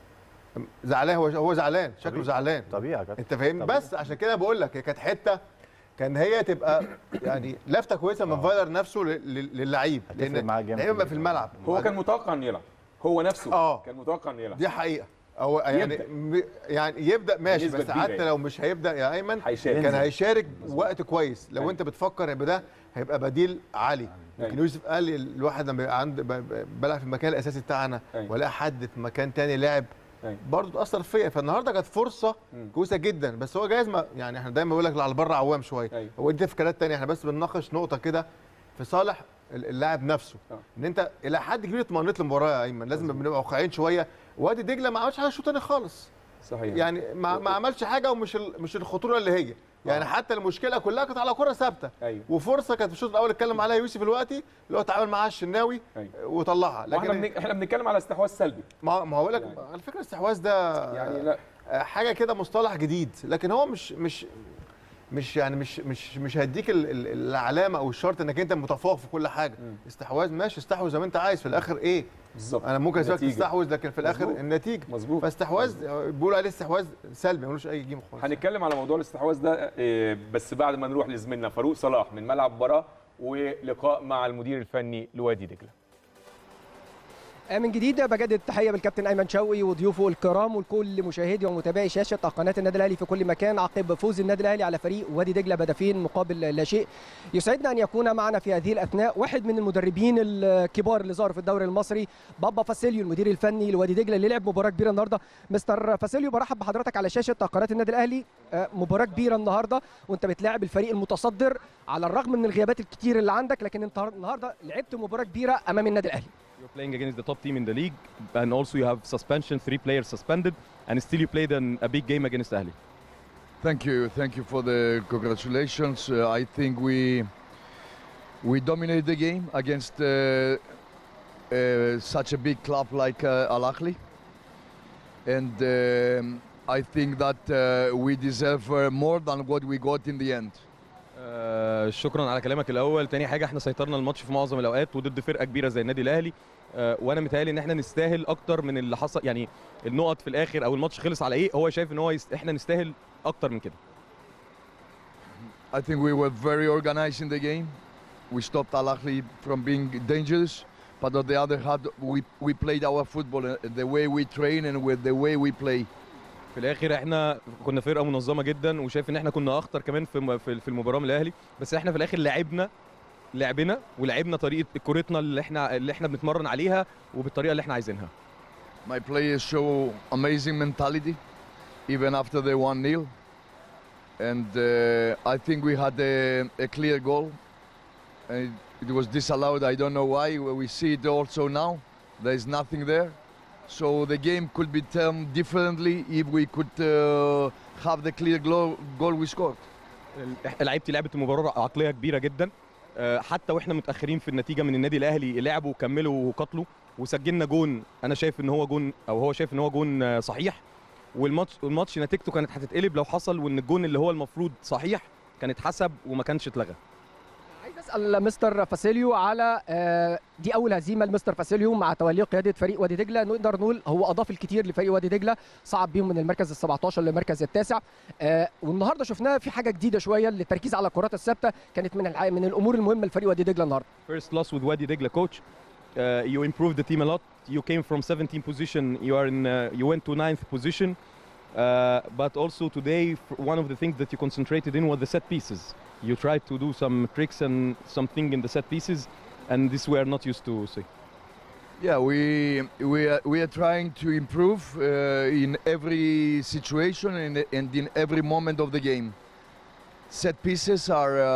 زعلان هو هو زعلان شكله طبيعي. زعلان طبيعي يا كابتن انت فاهم طبيعي. بس عشان كده بقول لك هي كانت حته كان هي تبقى يعني لفته كويسه من فايلر نفسه لل- لل- للعيب هتفرق معاه جامد اللعيب بقى في الملعب هو كان متوقع انه يلعب هو نفسه آه. كان متوقع انه يلعب دي حقيقه او يعني يبدأ. م- يعني يبدا ماشي بنسبة بس كبيرة حتى يعني. لو مش هيبدا يا ايمن هيشارك. كان هيشارك وقت كويس لو أيوة. انت بتفكر يبقى ده هيبقى بديل عالي يمكن أيوة. يوسف قال لي الواحد لما يبقى عند ب- ب- بلعب في المكان الاساسي بتاعنا أيوة. ولا حد في مكان تاني لاعب أيوة. برضه تاثر فيا فالنهارده كانت فرصه مم. كويسه جدا بس هو جايز ما يعني احنا دايما بقول لك على بره عوام شويه أيوة. هو دي تفكيرات تانية احنا بس بنناقش نقطه كده في صالح ال- اللاعب نفسه آه. ان انت الى حد كبير اطمئنيت للمباراه يا ايمن لازم بنبقى واقعيين شويه وادي دجله ما عملش حاجه شوط تاني خالص صحيح يعني ما, ما عملش حاجه ومش ال- مش الخطوره اللي هي يعني آه. حتى المشكله كلها كانت على كره ثابته ايوه وفرصه كانت في الشوط الاول اتكلم عليها يوسف دلوقتي اللي هو اتعامل معاها الشناوي أيوة. وطلعها واحنا لكن بن... احنا بنتكلم على استحواذ سلبي ما ما هو لك يعني. على فكره الاستحواذ ده يعني لا آه، حاجه كده مصطلح جديد لكن هو مش مش مش يعني مش مش مش هيديك ال- ال- العلامه او الشرط انك انت متفوق في كل حاجه مم. استحواذ ماشي استحوذ زي ما انت عايز في الاخر ايه بالظبط انا ممكن اسيبك النتيجة. تستحوذ لكن في الاخر مظبوط. النتيجه مظبوط فاستحواذ آه، بيقولوا عليه استحواذ سلبي ملوش اي قيمه خالص هنتكلم على موضوع الاستحواذ ده إيه، بس بعد ما نروح لزميلنا فاروق صلاح من ملعب مباراه ولقاء مع المدير الفني لوادي دجله من جديد بجدد التحيه بالكابتن ايمن شوقي وضيوفه الكرام ولكل مشاهدي ومتابعي شاشه قناه النادي الاهلي في كل مكان عقب فوز النادي الاهلي على فريق وادي دجله بهدفين مقابل لا شيء يسعدنا ان يكون معنا في هذه الاثناء واحد من المدربين الكبار اللي ظهروا في الدوري المصري بابا فاسيليو المدير الفني لوادي دجله اللي لعب مباراه كبيره النهارده مستر فاسيليو برحب بحضرتك على شاشه قناه النادي الاهلي آه، مباراه كبيره النهارده وانت بتلاعب الفريق المتصدر على الرغم من الغيابات الكتير اللي عندك لكن انت النهارده لعبت مباراه كبيره امام النادي الاهلي You're playing against the top team in the league, and also you have suspension, three players suspended, and still you played an, a big game against Ahli. Thank you, thank you for the congratulations. Uh, I think we we dominated the game against uh, uh, such a big club like uh, Al Ahly, and um, I think that uh, we deserve uh, more than what we got in the end. آه شكرا على كلامك الاول تاني حاجه احنا سيطرنا الماتش في معظم الاوقات وضد فرقه كبيره زي النادي الاهلي آه وانا متهيألي ان احنا نستاهل اكتر من اللي حصل يعني النقط في الاخر او الماتش خلص على ايه هو شايف ان هو يست... احنا نستاهل اكتر من كده I think we were very organized in the game. We stopped Al Ahly from being dangerous, but on the other hand, we, we played our football uh, the way we train and with the way we play. في الاخر احنا كنا فرقه منظمه جدا وشايف ان احنا كنا اخطر كمان في م- في في المباراه من الاهلي بس احنا في الاخر لعبنا لعبنا ولعبنا طريقه كورتنا اللي احنا اللي احنا بنتمرن عليها وبالطريقه اللي احنا عايزينها My players show amazing mentality, even after the 1 0. And uh, I think we had a, a clear goal. And it, it was disallowed. I don't know why. We see it also now. There is nothing there. So the game could be turned differently if we could uh, have the clear goal, goal we scored. لعيبتي لعبت المباراه عقليه كبيره جدا آه، حتى واحنا متاخرين في النتيجه من النادي الاهلي لعبوا وكملوا وقاتلوا وسجلنا جون انا شايف ان هو جون او هو شايف ان هو جون آه، صحيح والماتش الماتش نتيجته كانت هتتقلب لو حصل وان الجون اللي هو المفروض صحيح كان اتحسب وما كانش اتلغى عايز اسال مستر فاسيليو على آه، دي اول هزيمه لمستر فاسيليو مع توليه قياده فريق وادي دجله نقدر نقول هو اضاف الكثير لفريق وادي دجله صعد بيهم من المركز ال 17 للمركز التاسع آه، والنهارده شفناها في حاجه جديده شويه التركيز على الكرات الثابته كانت من الع- من الامور المهمه لفريق وادي دجله النهارده First loss with Wadi Degla coach. Uh, you improved the team a lot. You came from 17 position. You are in. Uh, you went to ninth position. Uh, but also today, f- one of the things that you concentrated in was the set pieces. You tried to do some tricks and something in the set pieces, and this we are not used to see. Yeah, we we are, we are trying to improve uh, in every situation and, and in every moment of the game. Set pieces are uh,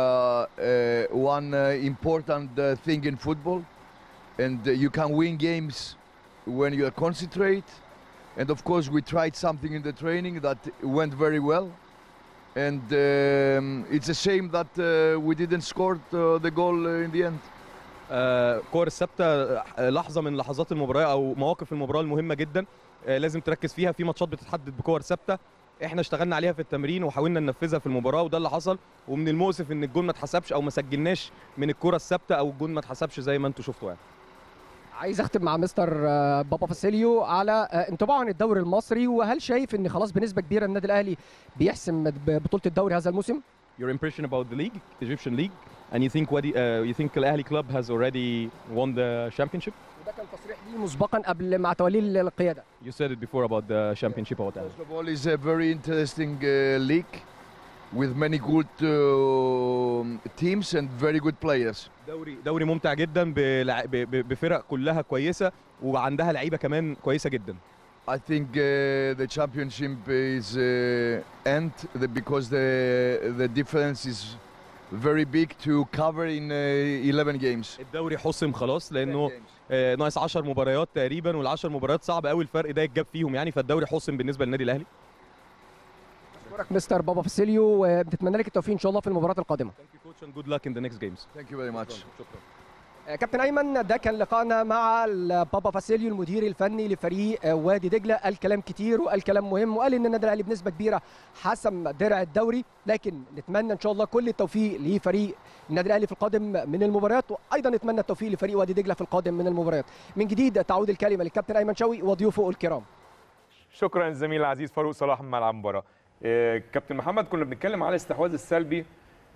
uh, one uh, important uh, thing in football, and uh, you can win games when you are concentrate. And of course, we tried something in the training that went very well. And um, it's a shame that uh, we didn't score uh, the goal uh, in the end. آه، الكور الثابته آه، لحظه من لحظات المباراه او مواقف المباراه المهمه جدا آه، لازم تركز فيها في ماتشات بتتحدد بكور ثابته احنا اشتغلنا عليها في التمرين وحاولنا ننفذها في المباراه وده اللي حصل ومن المؤسف ان الجون ما اتحسبش او ما سجلناش من الكره الثابته او الجون ما اتحسبش زي ما انتم شفتوا يعني عايز اختم مع مستر آه، بابا فاسيليو على آه، انطباعه عن الدوري المصري وهل شايف ان خلاص بنسبه كبيره النادي الاهلي بيحسم ب- بطوله الدوري هذا الموسم your impression about the league Egyptian league and you think Wadi, uh, you think Al Ahly club has already won the championship وده كان تصريح ليه مسبقا قبل مع توليه القياده you said it before about the championship about Al Ahly. First of all, it's a very interesting uh, league with many good uh, teams and very good players. دوري دوري ممتع جدا بلع- ب- ب- بفرق كلها كويسه وعندها لعيبه كمان كويسه جدا I think uh, the championship is uh, end the, because the the difference is very big to cover in uh, 11 games. الدوري حسم خلاص لانه آه، ناقص 10 مباريات تقريبا وال10 مباريات صعب قوي الفرق ده يتجاب فيهم يعني فالدوري حسم بالنسبه للنادي الاهلي اشكرك مستر بابا فاسيليو وبنتمنى لك التوفيق ان شاء الله في المباراه القادمه coach and good luck in the next games Thank you very much. شكرا آه، كابتن ايمن ده كان لقائنا مع ال- بابا فاسيليو المدير الفني لفريق آه، وادي دجله قال كلام كتير وقال كلام مهم وقال ان النادي الاهلي بنسبه كبيره حسم درع الدوري لكن نتمنى ان شاء الله كل التوفيق لفريق النادي الاهلي في القادم من المباريات وايضا نتمنى التوفيق لفريق وادي دجله في القادم من المباريات من جديد تعود الكلمه للكابتن ايمن شوقي وضيوفه الكرام شكرا للزميل العزيز فاروق صلاح من ملعب المباراه آه، كابتن محمد كنا بنتكلم على الاستحواذ السلبي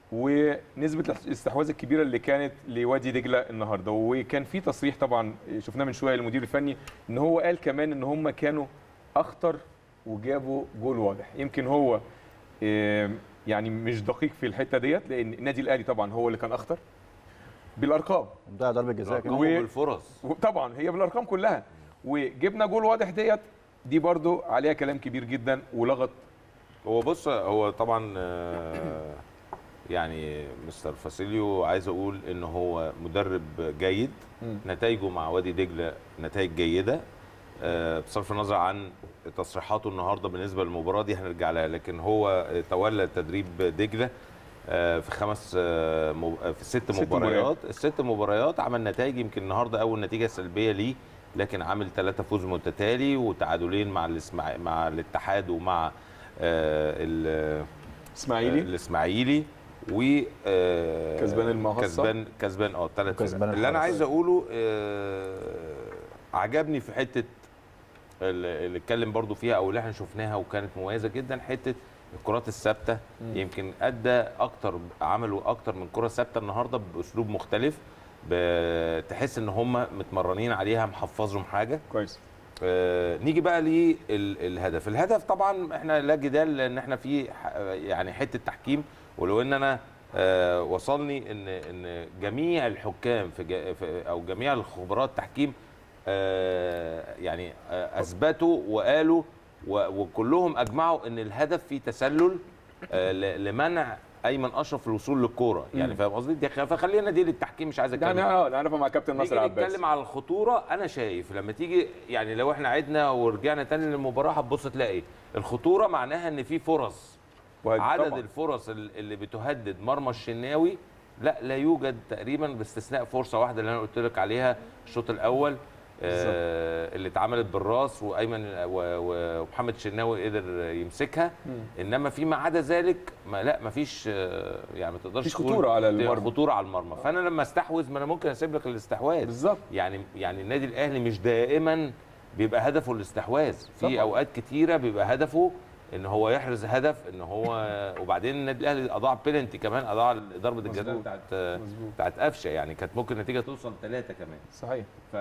ونسبه الاستحواذ الكبيره اللي كانت لوادي دجله النهارده وكان في تصريح طبعا شفناه من شويه للمدير الفني ان هو قال كمان ان هم كانوا اخطر وجابوا جول واضح يمكن هو آه، يعني مش دقيق في الحته ديت لان النادي الاهلي طبعا هو اللي كان اخطر بالارقام ده ضربه جزاء كده و- بالفرص طبعا هي بالارقام كلها وجبنا جول واضح ديت دي برضو عليها كلام كبير جدا ولغط هو بص هو طبعا آه، يعني مستر فاسيليو عايز اقول ان هو مدرب جيد مم. نتائجه مع وادي دجله نتائج جيده آه، بصرف النظر عن تصريحاته النهارده بالنسبه للمباراه دي هنرجع لها لكن هو تولى تدريب دجله آه، في خمس آه، مب- آه، في ست ست مباريات مباريات. الست مباريات عمل نتائج يمكن النهارده اول نتيجه سلبيه ليه لكن عامل ثلاثة فوز متتالي وتعادلين مع الاسماع مع الاتحاد ومع آه، ال- اسماعيلي. آه، الاسماعيلي و آه، كسبان المقصة. كسبان كسبان اه ثلاث وكسبان اللي انا الحرس. عايز اقوله آه، عجبني في حته اللي اللي اتكلم برضو فيها او اللي احنا شفناها وكانت مميزه جدا حته الكرات الثابته مم. يمكن ادى اكتر عملوا اكتر من كره ثابته النهارده باسلوب مختلف بتحس ان هم متمرنين عليها محفظهم حاجه كويس آه نيجي بقى للهدف الهدف طبعا احنا لا جدال ان احنا في ح- يعني حته تحكيم ولو ان انا آه وصلني ان ان جميع الحكام في, جا- في او جميع الخبراء التحكيم آه يعني آه اثبتوا وقالوا و- وكلهم اجمعوا ان الهدف فيه تسلل آه ل- لمنع ايمن اشرف في الوصول للكوره يعني مم. فاهم قصدي دي خ- فخلينا دي للتحكيم مش عايز ده اتكلم انا اه ده انا مع كابتن ناصر نيجي عباس نتكلم على الخطوره انا شايف لما تيجي يعني لو احنا عدنا ورجعنا تاني للمباراه هتبص تلاقي الخطوره معناها ان في فرص عدد طبعاً. الفرص ال- اللي بتهدد مرمى الشناوي لا لا يوجد تقريبا باستثناء فرصه واحده اللي انا قلت لك عليها الشوط الاول آه اللي اتعملت بالراس وايمن و- و- ومحمد الشناوي قدر يمسكها انما فيما عدا ذلك ما لا ما فيش آه، يعني ما تقدرش مفيش تقول خطورة على المرمى. خطوره على المرمى فانا لما استحوذ ما انا ممكن اسيب لك الاستحواذ بالظبط يعني يعني النادي الاهلي مش دائما بيبقى هدفه الاستحواذ طبعاً. في اوقات كتيره بيبقى هدفه ان هو يحرز هدف ان هو وبعدين النادي الاهلي اضاع بينالتي كمان اضاع ضربه الجزاء بتاعت بتاعت قفشه يعني كانت ممكن النتيجه توصل ثلاثه كمان صحيح ف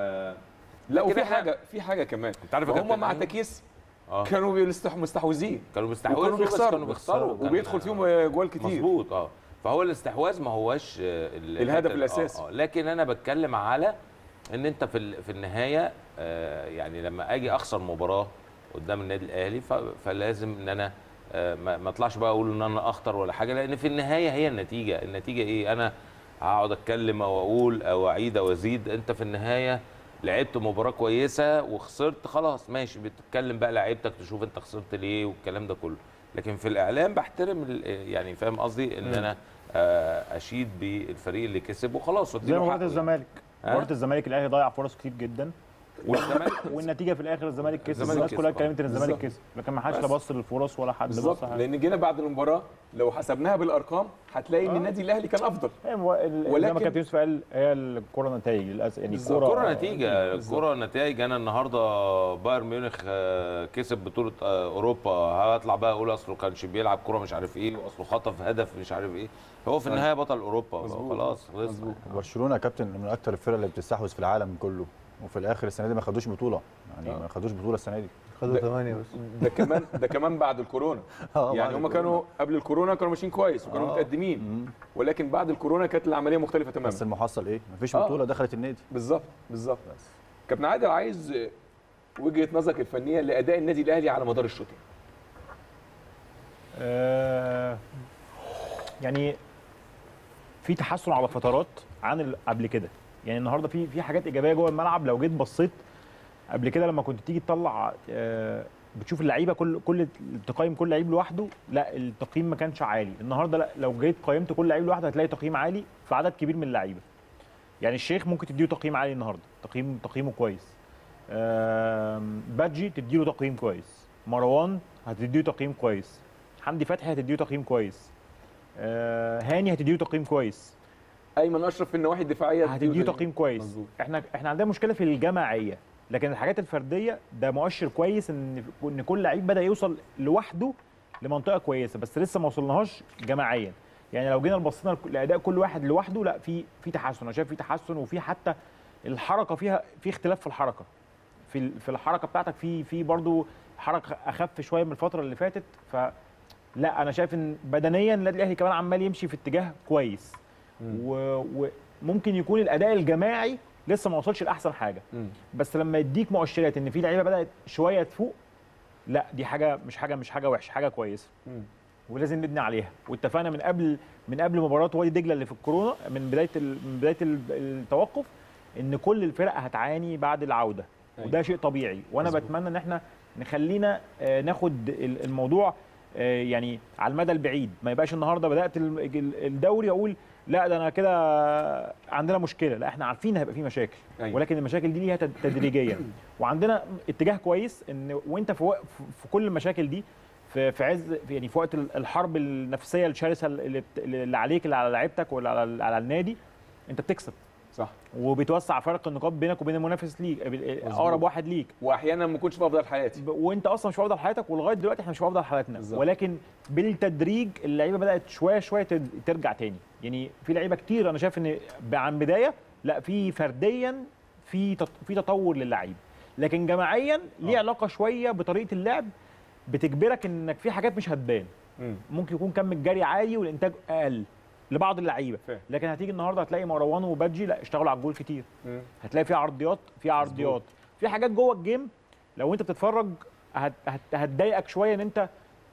لا وفي لكن إحنا- حاجه في حاجه كمان انت عارف يا هم كابتن مع أيمن؟ تكيس آه. كانوا بيستح- مستحوذين كانوا بيستحوذوا وكانوا بس بيخسروا كانوا بيخسروا كان- وبيدخل فيهم جوال كتير مظبوط اه فهو الاستحواذ ما هواش آه، ال- الهدف آه، الأساسي. آه. لكن انا بتكلم على ان انت في ال- في النهايه آه، يعني لما اجي اخسر مباراه قدام النادي الاهلي ف- فلازم ان انا آه، ما ما اطلعش بقى اقول ان انا اخطر ولا حاجه لان في النهايه هي النتيجه النتيجه ايه انا هقعد اتكلم او اقول او اعيد او ازيد انت في النهايه لعبت مباراه كويسه وخسرت خلاص ماشي بتتكلم بقى لعيبتك تشوف انت خسرت ليه والكلام ده كله لكن في الاعلام بحترم ال- يعني فاهم قصدي ان مم. انا آه، اشيد بالفريق اللي كسب وخلاص زي واديله مباراه حقه الزمالك ها؟ مباراه الزمالك الاهلي ضيع فرص كتير جدا والزمالك والنتيجه في الاخر الزمالك كسب الزمالك الناس كلها كسب، اتكلمت ان الزمالك بالظبط. كسب لكن ما حدش بس. لا بص للفرص ولا حد بص بالظبط حاجة. لان جينا بعد المباراه لو حسبناها بالارقام هتلاقي ان آه. النادي الاهلي كان افضل ايوه ال- زي ما ولكن- كابتن يوسف قال هي الكوره نتائج للاسف يعني الكوره الكرة نتيجة الكرة نتائج أنا النهاردة بايرن ميونخ آه، كسب بطولة آه، أوروبا هطلع بقى أقول أصله كانش بيلعب كرة مش عارف إيه وأصله خطف هدف مش عارف إيه هو في طيب. النهاية بطل أوروبا مظبوط. خلاص خلصنا برشلونه يا كابتن من اكتر الفرق اللي بتستحوذ في العالم كله وفي الاخر السنه دي ما خدوش بطوله يعني آه. ما خدوش بطوله السنه دي خدوا ثمانية بس ده كمان ده كمان بعد الكورونا آه، يعني بعد هم كانوا قبل الكورونا كانوا ماشيين كويس وكانوا آه. متقدمين ولكن بعد الكورونا كانت العمليه مختلفه تماما بس المحصل ايه مفيش آه. بطوله دخلت النادي بالظبط بالظبط كابتن عادل عايز وجهه نظرك الفنيه لاداء النادي الاهلي على مدار الشوطين آه، يعني في تحسن على فترات عن ال- قبل كده يعني النهارده في في حاجات ايجابيه جوه الملعب لو جيت بصيت قبل كده لما كنت تيجي تطلع آه، بتشوف اللعيبه كل كل تقيم كل لعيب لوحده لا التقييم ما كانش عالي النهارده لا لو جيت قيمت كل لعيب لوحده هتلاقي تقييم عالي في عدد كبير من اللعيبه يعني الشيخ ممكن تديله تقييم عالي النهارده تقييم تقييمه كويس آم، بادجي تديله تقييم كويس مروان هتديله تقييم كويس حمدي فتحي هتديله تقييم كويس آه، هاني هتديله تقييم كويس ايمن اشرف في النواحي الدفاعيه هتديله تقييم كويس مظبوط. احنا احنا عندنا مشكله في الجماعيه لكن الحاجات الفرديه ده مؤشر كويس ان ان كل لعيب بدا يوصل لوحده لمنطقه كويسه بس لسه ما وصلناهاش جماعيا يعني لو جينا بصينا لاداء كل واحد لوحده لا في في تحسن انا شايف في تحسن وفي حتى الحركه فيها في اختلاف في الحركه في ال- في الحركه بتاعتك في في برضو حركه اخف شويه من الفتره اللي فاتت ف لا انا شايف ان بدنيا النادي الاهلي كمان عمال يمشي في اتجاه كويس و- وممكن يكون الاداء الجماعي لسه ما وصلش لاحسن حاجه بس لما يديك مؤشرات ان في لعيبه بدات شويه تفوق لا دي حاجه مش حاجه مش حاجه وحشه حاجه كويسه ولازم نبني عليها واتفقنا من قبل من قبل مباراه وادي دجله اللي في الكورونا من بدايه ال- من بدايه ال- التوقف ان كل الفرق هتعاني بعد العوده أيوة. وده شيء طبيعي وانا مظبوط. بتمنى ان احنا نخلينا آه، ناخد ال- الموضوع آه، يعني على المدى البعيد ما يبقاش النهارده بدات ال- ال- الدوري اقول لا ده انا كده عندنا مشكله لا احنا عارفين هيبقى في مشاكل أيوة. ولكن المشاكل دي ليها تد- تدريجيا وعندنا اتجاه كويس ان وانت في وق- في كل المشاكل دي في في عز في يعني في وقت ال- الحرب النفسيه الشرسه اللي بت- اللي عليك اللي على لعيبتك ولا على على النادي انت بتكسب صح وبتوسع فرق النقاط بينك وبين المنافس ليك اقرب واحد ليك واحيانا ما كنتش في افضل حالاتي ب- وانت اصلا مش في افضل حالاتك ولغايه دلوقتي احنا مش في افضل حالاتنا بالظبط. ولكن بالتدريج اللعيبه بدات شويه شويه تد- ترجع تاني يعني في لعيبه كتير انا شايف ان ب- عن بدايه لا في فرديا في تط- في تطور للعيب لكن جماعيا ليه علاقه شويه بطريقه اللعب بتجبرك انك في حاجات مش هتبان ممكن يكون كم الجري عالي والانتاج اقل لبعض اللعيبه فاهم. لكن هتيجي النهارده هتلاقي مروان وبادجي لا اشتغلوا على الجول كتير هتلاقي في عرضيات في عرضيات في حاجات جوه الجيم لو انت بتتفرج هت هت هتضايقك شويه ان انت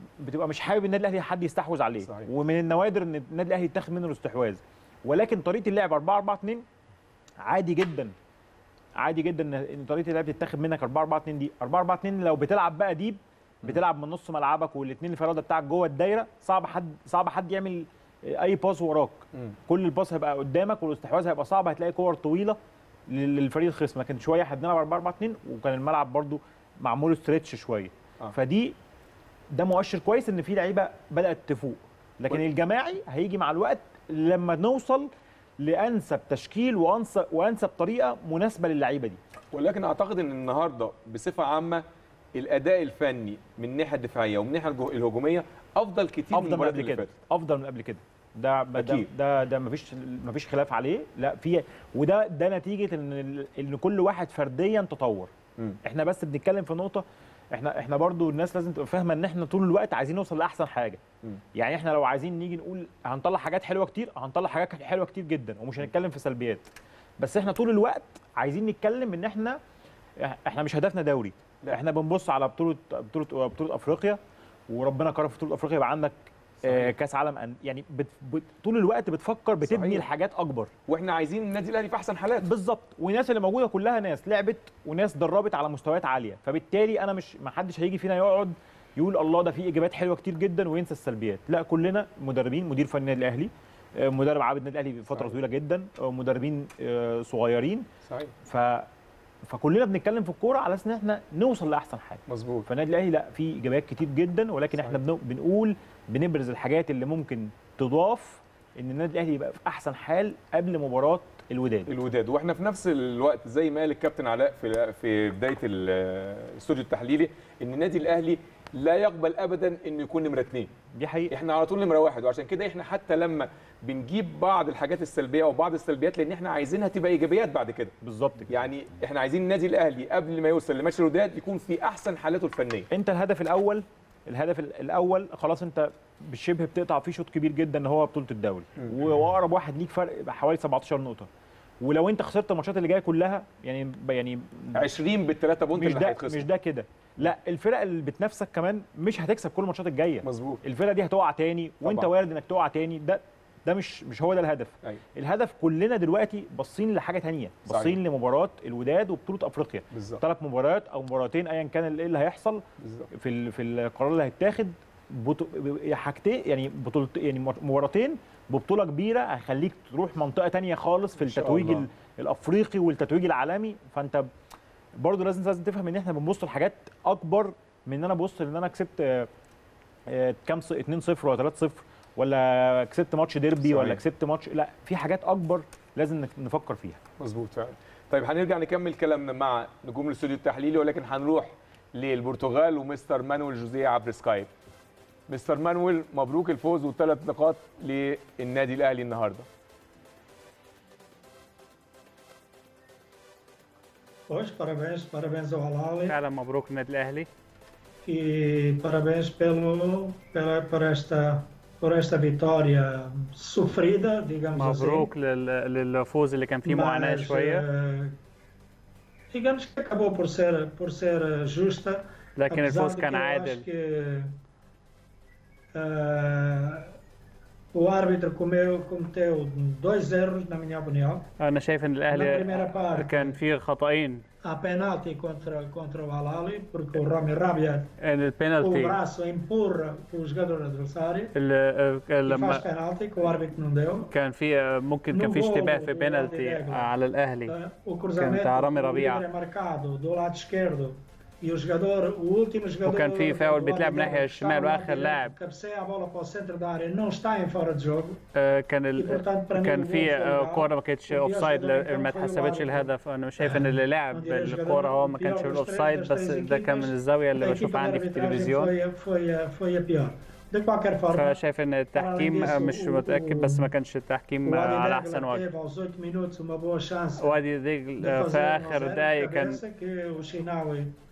بتبقى مش حابب النادي الاهلي حد يستحوذ عليه صحيح. ومن النوادر ان النادي الاهلي يتاخد منه الاستحواذ ولكن طريقه اللعب 4 4 2 عادي جدا عادي جدا ان إن طريقه اللعب تتاخد منك 4 4 2 دي 4 4 2 لو بتلعب بقى ديب بتلعب من نص ملعبك والاثنين الفراده بتاعك جوه الدايره صعب حد صعب حد يعمل اي باس وراك كل الباس هيبقى قدامك والاستحواذ هيبقى صعب هتلاقي كور طويله لل- للفريق الخصم لكن شويه احنا بنلعب 4 4 2 وكان الملعب برده معمول ستريتش شويه آه. فدي ده مؤشر كويس ان في لعيبه بدات تفوق لكن الجماعي هيجي مع الوقت لما نوصل لانسب تشكيل وانسب وانسب طريقه مناسبه للعيبه دي ولكن اعتقد ان النهارده بصفه عامه الاداء الفني من الناحيه الدفاعيه ومن الناحيه الجه- الهجوميه افضل كتير من افضل من المباريات قبل اللي كده فاتت افضل من قبل كده ده ده أكيد. ده, ده مفيش مفيش خلاف عليه لا في وده ده نتيجه ان ال- ان كل واحد فرديا تطور مم. احنا بس بنتكلم في نقطه احنا احنا برضو الناس لازم تبقى فاهمه ان احنا طول الوقت عايزين نوصل لاحسن حاجه مم. يعني احنا لو عايزين نيجي نقول هنطلع حاجات حلوه كتير هنطلع حاجات حلوه كتير جدا ومش هنتكلم في سلبيات بس احنا طول الوقت عايزين نتكلم ان احنا احنا مش هدفنا دوري لا. احنا بنبص على بطوله بطوله بطوله افريقيا وربنا كرم في بطوله افريقيا يبقى عندك آه كاس عالم أن- يعني بت بت طول الوقت بتفكر بتبني صحيح. الحاجات اكبر واحنا عايزين النادي الاهلي في احسن حالاته بالظبط والناس اللي موجوده كلها ناس لعبت وناس دربت على مستويات عاليه فبالتالي انا مش ما حدش هيجي فينا يقعد يقول الله ده في ايجابيات حلوه كتير جدا وينسى السلبيات لا كلنا مدربين مدير فني النادي الاهلي آه، مدرب عابد النادي الاهلي فتره صحيح. طويله جدا آه، مدربين آه، صغيرين صحيح ف فكلنا بنتكلم في الكوره على اساس ان احنا نوصل لاحسن حاجه مظبوط فالنادي الاهلي لا في ايجابيات كتير جدا ولكن احنا بن- بنقول بنبرز الحاجات اللي ممكن تضاف ان النادي الاهلي يبقى في احسن حال قبل مباراه الوداد الوداد واحنا في نفس الوقت زي ما قال الكابتن علاء في في بدايه ال- الاستوديو التحليلي ان النادي الاهلي لا يقبل ابدا انه يكون نمره اثنين دي حقيقه احنا على طول نمره واحد وعشان كده احنا حتى لما بنجيب بعض الحاجات السلبيه او بعض السلبيات لان احنا عايزينها تبقى ايجابيات بعد كده بالظبط كده. يعني احنا عايزين النادي الاهلي قبل ما يوصل لماتش الوداد يكون في احسن حالاته الفنيه انت الهدف الاول الهدف ال- الاول خلاص انت بالشبه بتقطع فيه شوط كبير جدا ان هو بطوله الدوري مم. واقرب واحد ليك فرق حوالي 17 نقطه ولو انت خسرت الماتشات اللي جايه كلها يعني يعني 20 بالثلاثه بونت مش اللي ده هيتخسروا مش ده كده لا الفرق اللي بتنافسك كمان مش هتكسب كل الماتشات الجايه مظبوط الفرقه دي هتقع تاني وانت طبعاً. وارد انك تقع تاني ده ده مش مش هو ده الهدف أيوة. الهدف كلنا دلوقتي باصين لحاجه تانية صحيح. باصين لمباراه الوداد وبطوله افريقيا بالظبط ثلاث مباريات او مباراتين ايا كان اللي اللي هيحصل بالظبط في ال- في القرار اللي هيتاخد بطو... حاجتين يعني بطولة يعني مباراتين ببطوله كبيره هيخليك تروح منطقه تانية خالص في إن شاء التتويج الله. ال- الافريقي والتتويج العالمي فانت برضه لازم لازم تفهم ان احنا بنبص لحاجات اكبر من ان انا ابص ان انا كسبت آه، آه، كام ص- 2-0 ولا 3-0 ولا كسبت ماتش ديربي صحيح. ولا كسبت ماتش لا في حاجات اكبر لازم نك- نفكر فيها مظبوط فعلا طيب هنرجع نكمل كلامنا مع نجوم الاستوديو التحليلي ولكن هنروح للبرتغال ومستر مانويل جوزيه عبر سكايب مستر مانويل مبروك الفوز والثلاث نقاط للنادي الاهلي النهارده Pois, parabéns, parabéns ao Alali فعلا مبروك النادي الاهلي e parabéns pelo, pela, por, esta, por esta vitória sofrida, digamos مبروك لل- للفوز اللي كان assim. فيه معاناه Mas, شويه eh, digamos que acabou por ser, por ser eh, justa. لكن apesar الفوز de كان que eu عادل. acho que, eh, o árbitro comeu, cometeu dois erros, na minha opinião. انا شايف ان Na primeira الاهلي parte, كان فيه خطأين há penalti contra, contra o Alali, porque o Rami Rabia ان com o البينالتي braço empurra o jogador adversário اللي e faz لما penalti que o árbitro não deu. كان في ممكن كان في No اشتباه gol, في o بينالتي Aldi Negro, على الاهلي eh, o كان cruzamento بتاع رامي o livre ربيعه é marcado do lado esquerdo e o jogador, o último jogador وكان في do فاول lado بيتلعب direito ناحيه que الشمال estava no lado واخر direito, لاعب cabeceia a bola para o centro da área, não está em fora de jogo. آه، كان E, ال... portanto, para mim, كان o gol في foi آه، legal. كوره ما كانتش O اوف Dias سايد jogador então ما foi o اتحسبتش árbitro. الهدف انا شايف ان اللي لعب Não direi الكوره هو ما jogador, كانش pior dos الاوف três, سايد das بس três ده كان من equipas, الزاويه اللي a بشوفها equipa de عندي في arbitragem التلفزيون foi, foi, foi a pior. De qualquer forma, فشايف ان التحكيم آه، مش متاكد بس ما كانش o التحكيم آه، Wadi على Negro احسن وجه teve aos 8 minutos uma boa chance وادي ديجل de آه، في fazer 1 a اخر 0 دقايق de كان cabeça que o Chinaui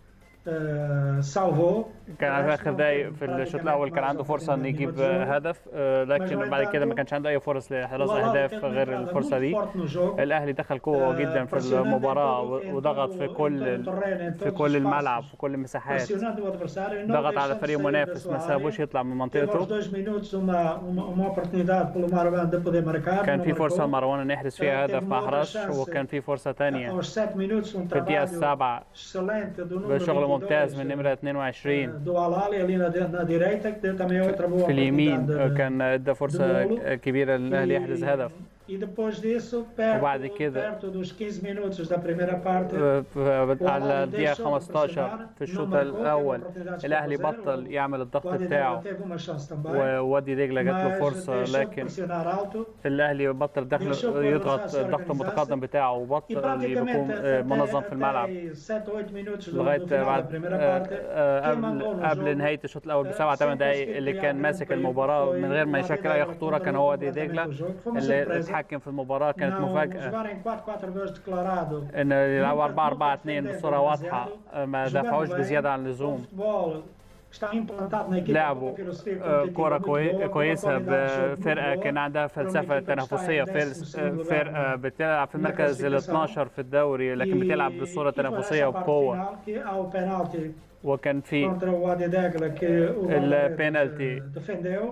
eh, salvou. كان في اخر دقايق في الشوط الاول كان عنده فرصه انه يجيب هدف آه، لكن بعد كده ما كانش عنده اي فرص لاحراز اهداف غير الفرصه دي الاهلي دخل قوه جدا في المباراه وضغط في كل في كل الملعب في كل المساحات pressionando o adversário e não ضغط على deixando فريق sair da منافس sua ما área. سابوش يطلع من Teve aos منطقته dois minutos uma, uma, uma oportunidade pelo Marwan de poder marcar. كان não في فرصه marcou. مروان انه يحرز فيها هدف ما احرزش وكان في فرصه ثانيه Aos 7 minutos um في الدقيقه trabalho السابعه excelente do número بشغل 22 ممتاز من نمره 22 do Alali ali na, na direita que deu também outra boa في اليمين oportunidade. كان ادى فرصه كبيره للاهلي يحرز هدف E depois disso, perto, وبعد كده perto dos 15 minutos da primeira parte, ف- على الدقيقة 15 في الشوط الأول الأهلي بطل يعمل الضغط o Adidela بتاعه teve uma chance também. ووادي دجلة جات له mas فرصة deixou de لكن pressionar alto. الأهلي بطل دخل يضغط الضغط المتقدم بتاعه E وبطل praticamente يكون até, منظم في الملعب até 7 ou 8 minutos do, do لغاية final da بعد primeira آه، parte, آه، quem قبل mandou no قبل jogo, نهاية الشوط الأول بسبع ثمان دقايق اللي كان ماسك المباراة من غير ما يشكل أي خطورة كان هو وادي دجلة اللي اتحكم في المباراة كانت não مفاجأة jogar em 4-4-2 declarado. ان يلعبوا 4 4 2 بصوره واضحه ما دافعوش بزياده عن اللزوم futebol que está implantado na equipa لعبوا com uma filosofia آه، competitiva كرة muito كوي- boa, com uma كويسة qualidade de jogo muito بفرقة boa. كان عندها فلسفة تنافسية فر- آه، فرقة بتلعب في المركز ال 12 في الدوري لكن بتلعب بصورة E foi تنافسية essa parte وبقوة final que há o penalti وكان في contra o Wadi Degla que o Valverde البينالتي defendeu.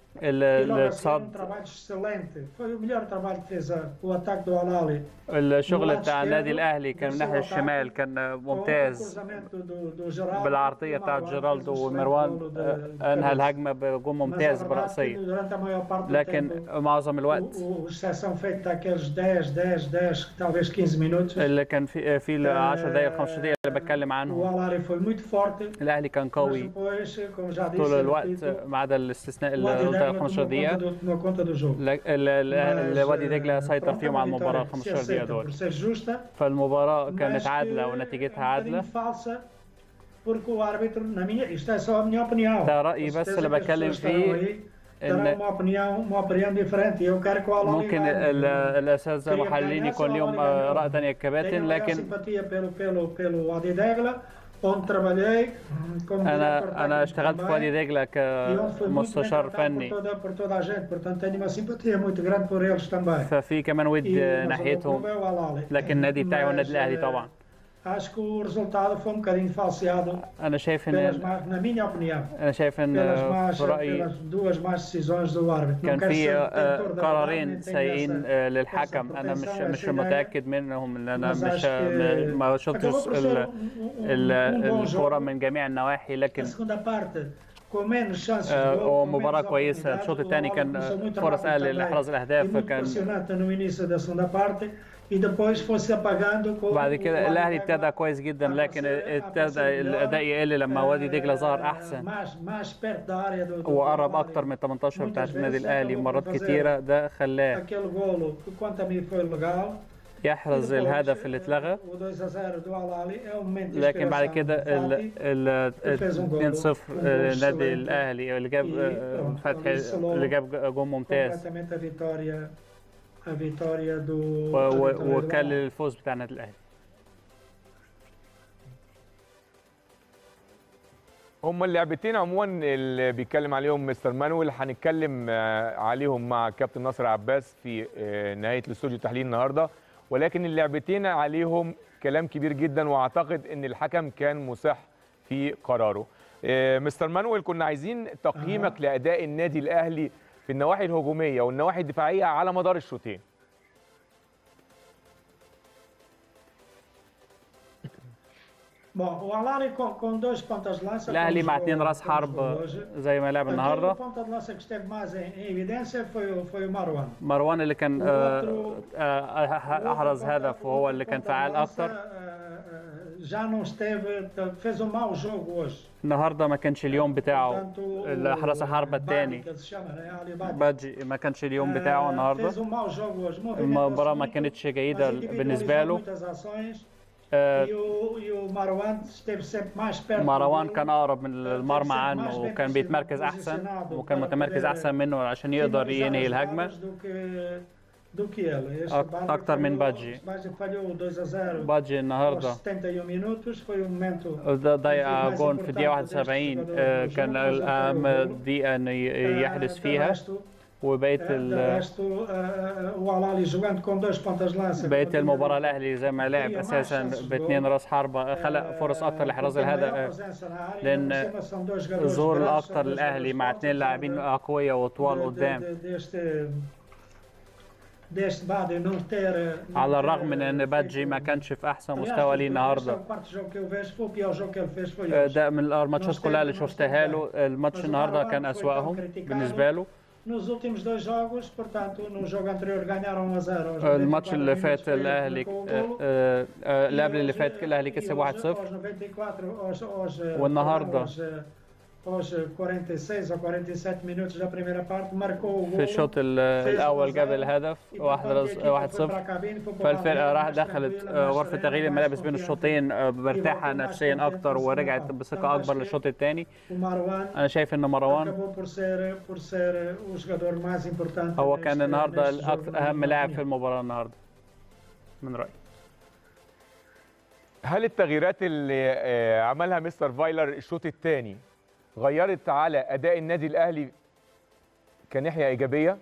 ال- E logo a seguir um الصد trabalho excelente. Foi o melhor trabalho que fez a- o ataque do Alali. الشغل no lado بتاع النادي esquerdo, الأهلي كان من do الناحية seu ataque, الشمال كان com o ممتاز cruzamento do- do Geraldo, بالعرضية e o بتاعت Marwan جيرالدو fez um excelente ومروان golo de- آه، أنهى الهجمة بجون Mas a ممتاز verdade que برأسية durante a maior parte do لكن tempo, معظم الوقت o, o exceção feita daqueles 10, 10, 10, talvez 15 minutos, اللي كان في في ال 10 دقايق 15 دقيقة اللي بتكلم o عنهم Alali foi muito forte. الأهلي كان Mas قوي depois, como já disse, طول eu الوقت repito, ما عدا الاستثناء o اللي Wadi قلتها Degla 15 tomou conta دقيقة do, tomou conta do jogo. لا- ال- ال- Mas, ال- وادي دجلة eh, سيطر pronto, فيهم uma على المباراة vitória que se 15 دقيقة aceita دول por ser justa, فالمباراة mas كانت que عادلة é ونتيجتها um عادلة bocadinho falsa, porque o árbitro, na minha, isto é só a minha opinião. ده رأيي Com بس certeza اللي que as بتكلم pessoas estarão فيه aí terão إن uma opinião, uma opinião diferente. Eu quero que o Alali ممكن ganhe. ال- الأساتذة Queria que المحللين ganhasse, يكون o لهم Alali آه، ganhou. رأي تانية Tenho الكباتن a maior لكن simpatia pelo, pelo, pelo Wadi Degla, onde trabalhei como diretor أنا أنا técnico اشتغلت في também. وادي دجلة E onde fui muito bem كمستشار tratado por فني toda, por toda a gente, portanto tenho uma simpatia muito grande por eles também. ففي كمان ود E, mas o meu ناحيتهم clube é o Al-Ahly. لكن النادي بتاعي هو النادي Mas, الأهلي eh, طبعا Acho que o resultado foi um bocadinho falseado, أنا شايف pelas إن más, na minha opinião, أنا شايف إن pelas, آه، más, في رأيي pelas duas más decisões do árbitro. Não كان quero في ser آه، detentor da verdade, قرارين nem tenho سيئين essa- آه، للحكم انا مش pretensão, مش essa ideia. متاكد منهم ان انا Mas مش acho que ما acabou شفتش por ser ال- um- um- ال- um bom الكوره jogo. من جميع النواحي لكن A segunda parte, com menos chances de آه، gol, هو com مباراه menos كويسه oportunidades, الشوط o الثاني Al-Ahly كان começou muito فرص rápido اقل também, لاحراز e الاهداف muito فكان impressionante no início da segunda parte e depois foi se apagando com بعد o كده Al-Ahly الاهلي ابتدى كويس جدا لكن ابتدى الاداء يقل لما وادي دجله ظهر احسن mais, mais perto da área do, do وقرب Al-Ahly. اكتر من 18 بتاعت Muitas النادي vezes الاهلي acabou por مرات fazer كتيره ده خلاه aquele golo que quanto a mim foi legal يحرز e depois, الهدف اللي اتلغى o 2 a 0 do Al-Ahly é um momento de لكن بعد inspiração كده do ال Fati. ال fez um gol, 2-0 um gol النادي excelente. الاهلي اللي جاب E آه، pronto, فتحي ali selou اللي جاب جون ممتاز completamente a vitória a vitória do و- a و- vitória do وكلل Al-Ahly. الفوز بتاع النادي الاهلي هم اللعبتين عموما اللي بيتكلم عليهم مستر مانويل هنتكلم آه، عليهم مع كابتن ناصر عباس في آه، نهايه الاستوديو التحليل النهارده ولكن اللعبتين عليهم كلام كبير جدا واعتقد ان الحكم كان مصح في قراره آه، مستر مانويل كنا عايزين تقييمك لاداء النادي الاهلي في النواحي الهجوميه والنواحي الدفاعيه على مدار الشوطين Bom, o Al-Ahly com, com dois pontas de lança. الاهلي como مع jogou- اتنين راس como حرب jogou hoje. زي ما لعب Aquele النهارده ponta de lança que esteve mais em, em evidência foi, o- foi o Marwan. مروان اللي كان آه، آه، احرز هدف وهو اللي كان فعال اكتر Já não esteve, fez um mau jogo hoje. النهارده ما كانش اليوم بتاعه اللي حرس الحربة الثاني que se chama, né? Ali Badi. باجي ما كانش اليوم بتاعه fez النهارده um mau jogo hoje. Movimentou-se المباراة ما muito, كانتش mas جيدة بالنسبة individualizou له muitas ações. آه، E o, e o Marwan esteve sempre mais perto. do مروان golo. كان اقرب من المرمى عنه وكان بيتمركز احسن وكان متمركز احسن منه عشان يقدر ينهي الهجمه do que do que ele. Este أك- Barba أكتر من falhou- باجي. Baggio falhou 2 a 0 باجي النهارده aos 71 minutos. Foi um momento ده ضيع mais جون في الدقيقة importante deste 71 jogador آه، do كان jogo, الأهم mas ele falhou o golo. دقيقة إنه ي- يحدث فيها وبقية De ال- resto, eh, o Alali jogando com dois pontas de lança. بقية com المباراة الأهلي زي ما لعب هي أساسا ماتش باثنين راس حربة خلق فرص أكتر لإحراز الهدف لأن الظهور الأكتر للأهلي مع اثنين لاعبين أقوياء وطوال de- قدام de- deste, deste Bade não ter. não على ter, الرغم من eh, ان feito- بادجي ما كانش في احسن Aliás, مستوى ليه esse é النهارده o quarto jogo que eu vejo, foi o pior jogo que ele fez foi آه، hoje. ده من الماتشات كلها اللي شفتها له الماتش النهارده كان اسوأهم بالنسبه له Nos últimos dois jogos, portanto, no jogo anterior ganharam 1 a 0. aos آه، الماتش 94 اللي minutos فات foi ele que الاهلي marcou o آه، golo. آه، آه، اللي قبل اللي E فات hoje- الاهلي e كسب hoje, 1-0 aos 94, aos, aos, eh, والنهارده aos, eh, aos 46 ou 47 minutos da primeira parte, marcou o في golo. الشوط ال- fez الاول جاب 1 a 0. الهدف E, 1 portanto, a equipa 1 foi 0 para a cabine, foi para o فالفرقه ambiente راح mais دخلت tranquila, آه، mais غرفه serena, تغيير mais الملابس بين confiante. الشوطين آه، مرتاحه mais نفسيا confiante اكتر no segundo ورجعت tempo. بثقه Então, اكبر acho que للشوط الثاني O Marwan انا شايف ان مروان acabou por ser, por ser o jogador mais importante هو neste- كان النهارده neste jogo, الأكثر- na اهم minha لاعب opinião. في المباراه النهارده من رايي هل التغييرات اللي آه، عملها مستر فايلر الشوط الثاني غيرت على اداء النادي الاهلي كناحيه ايجابيه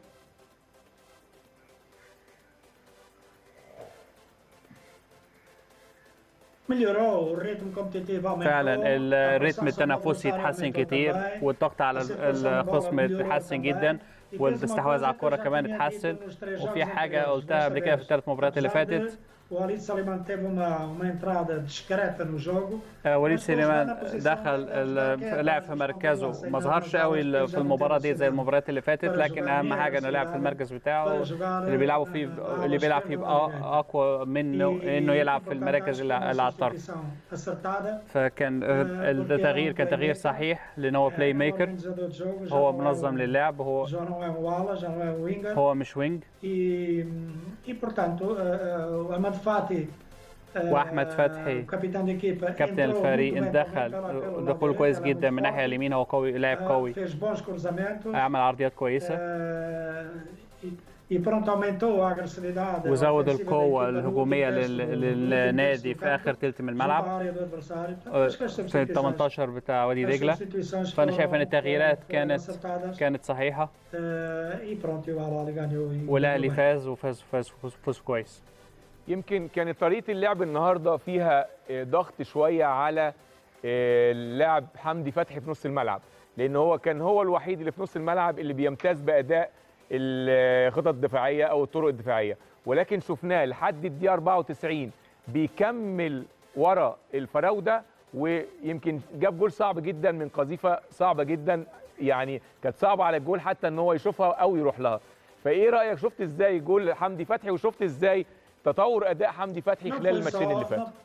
melhorou o ritmo competitivo aumentou فعلا a الريتم pressão sobre o التنافسي adversário اتحسن aumentou كتير também. والضغط على A circulação de bola الخصم melhorou اتحسن também. جدا E fez uma والاستحواذ coisa على que eu الكرة já كمان tinha dito اتحسن nos três وفي jogos حاجة anteriores. قلتها Desta قبل كده في vez, الثلاث مباريات اللي apesar فاتت de O Alid Saliman teve uma, uma entrada discreta no jogo. آه، وليد mas depois سليمان na posição دخل ال- لعب في مركزه ما ظهرش قوي ال- في المباراة دي زي المباريات اللي فاتت لكن أهم حاجة إنه لعب في المركز بتاعه اللي بيلعبوا فيه اللي بيلعب فيه بقى أقوى منه إنه يلعب في المراكز اللي اللي على الطرف substituição acertada. فكان آه، التغيير كان تغيير صحيح لأن هو بلاي ميكر organizador de jogo, já هو não é منظم um- للعب هو Já não é um ala, já não é um winger. هو مش وينج E, e portanto, uh, o Ahmad Fati, uh, واحمد فتحي o capitão de equipa, كابتن entrou الفريق muito bem دخل também pela- pelo lado دخول direito, كويس era جدا muito من الناحيه forte. اليمين هو قوي لاعب Uh, قوي fez bons cruzamentos. عمل عرضيات كويسه uh, e, e pronto, aumentou a agressividade. وزود ofensiva da القوه equipa no الهجوميه último لل- terço do- do للنادي último في terço do اخر campo, تلت من junto à الملعب área do adversário. Portanto, آه، acho que as في ال substituições- 18 بتاع وادي as دجله substituições فانا شايف ان foram- التغييرات foram كانت acertadas. كانت صحيحه Uh, e pronto, e o Al-Ahly ganhou. e- والاهلي e- فاز وفاز فاز فاز, فاز كويس يمكن كانت طريقه اللعب النهارده فيها آه، ضغط شويه على آه، اللاعب حمدي فتحي في نص الملعب لان هو كان هو الوحيد اللي في نص الملعب اللي بيمتاز باداء الخطط الدفاعيه او الطرق الدفاعيه ولكن شفناه لحد الدقيقه 94 بيكمل ورا الفراوده ويمكن جاب جول صعب جدا من قذيفه صعبه جدا يعني كانت صعبه على الجول حتى ان هو يشوفها او يروح لها فايه رايك شفت ازاي جول حمدي فتحي وشفت ازاي تطور اداء حمدي فتحي Não خلال foi الماتشين só- اللي فاتوا não-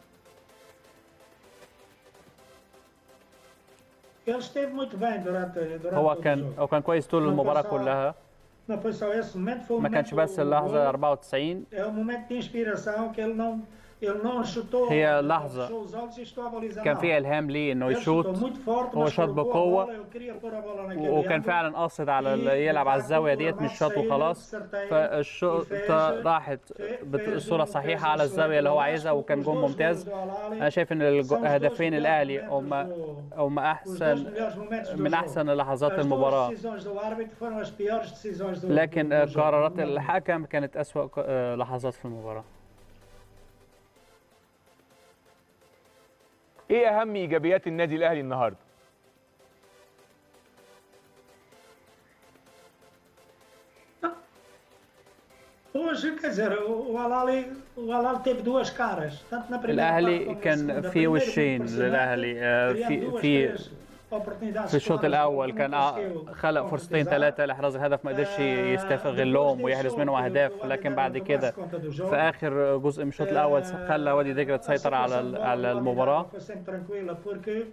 Ele esteve muito bem durante, durante هو todo o كان jogo. هو كان كويس طول Não foi المباراه só- كلها Não foi só esse momento, foi um ما momento كانش بس do اللحظه gol. 94 É um momento de inspiração que ele não, ele não chutou. هي ele لحظة fechou os olhos e estou a balizar. كان não. فيها الهام ليه انه Ele يشوط chutou muito forte, هو mas شاط colocou a بقوه bola, ele queria pôr a bola naquele وكان ângulo. فعلا قاصد على ال- يلعب على الزاويه ديت مش شاط وخلاص فالشوطه راحت بالصوره الصحيحه على الزاويه اللي هو عايزها وكان جون ممتاز انا شايف ان الهدفين الاهلي هم هم احسن من احسن لحظات As duas المباراه decisões do árbitro foram as piores decisões do لكن do- do jogo. قرارات الحكم كانت اسوا ق- لحظات في المباراه ايه اهم ايجابيات النادي الاهلي النهارده Hoje, quer dizer, o o Alali, o Alali teve duas caras, tanto na primeira parte الاهلي como na كان segunda. في Primeiro, وشين muito للاهلي آه، criando في duas, في três oportunidades في الشوط claras, الاول não كان آه، conseguiu خلق فرصتين concretizar. ثلاثه لاحراز الهدف ما قدرش يستغلهم ويحرز منهم اهداف لكن بعد كده في اخر جزء من الشوط الاول خلى وادي دجله تسيطر على ال- على المباراه Foi sempre tranquila porque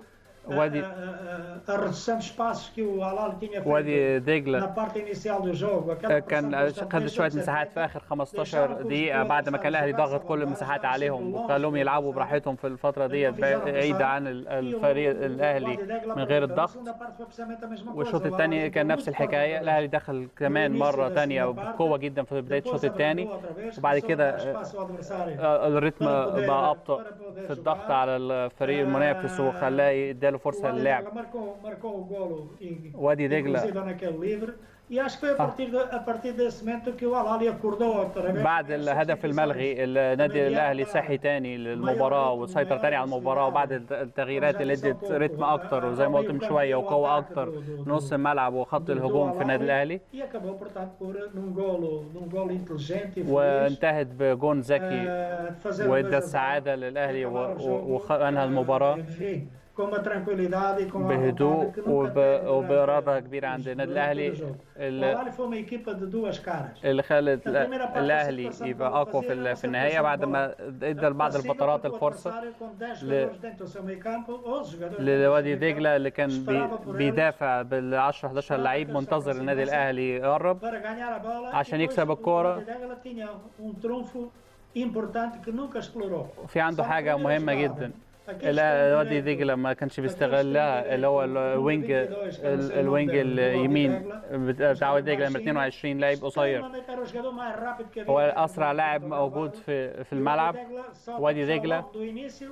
a, وادي a- a- a redução de espaços que o Alal tinha feito وادي na دجلة parte inicial do jogo. Aquela كان pressão خد شوية مساحات في آخر 15 دقيقة بعد ما كان الأهلي ضغط كل المساحات عليهم وخلوهم يلعبوا براحتهم في الفترة ديت بعيدة عن ال- الفريق الأهلي من غير الضغط والشوط الثاني كان نفس الحكاية الأهلي دخل كمان مرة ثانية بقوة جدا في بداية الشوط الثاني وبعد كده آه، الريتم بقى أبطأ في الضغط على الفريق المنافس وخلاه يداله فرصة للعب marcou, marcou o golo e, وادي دجلة inclusive naquele livre. E acho que foi a partir, de, a partir desse momento que o Alali acordou outra vez. بعد الهدف الملغي النادي الاهلي صحي تاني للمباراه وسيطر تاني على المباراه وبعد التغييرات اللي ادت رتم اكتر وزي ما قلت من شويه وقوه اكتر نص الملعب وخط الهجوم في النادي الاهلي E acabou, portanto, por num golo, num golo inteligente e feliz. وانتهت بجون ذكي آه، fazer وادى dois a السعاده للاهلي و- و- وانهى المباراه Enfim, com uma tranquilidade e com uma بهدوء vontade que nunca وب- teve durante- وباراده كبيره عند النادي الاهلي O اللي Alali foi uma equipa de duas caras. اللي خلت الاهلي يبقى اقوى في ال- في النهايه بعد ما ادى لبعض الفترات الفرصه Com 10 ل- jogadores dentro do seu meio campo, 11 jogadores لوادي دجله اللي كان بي بيدافع بال 10 11 لعيب منتظر النادي الاهلي يقرب para ganhar a bola. عشان e يكسب depois الكوره o Degla tinha um trunfo importante que nunca explorou. وفي عنده حاجه مهمه جدا Aqueles لا وادي دجله ما كانش بيستغلها اللي هو الوينج ال- الوينج اليمين بتاع وادي دجله من 22 لاعب قصير Extremamente era o jogador mais rápido que havia. هو اسرع لاعب موجود في في الملعب وادي دجله Do início,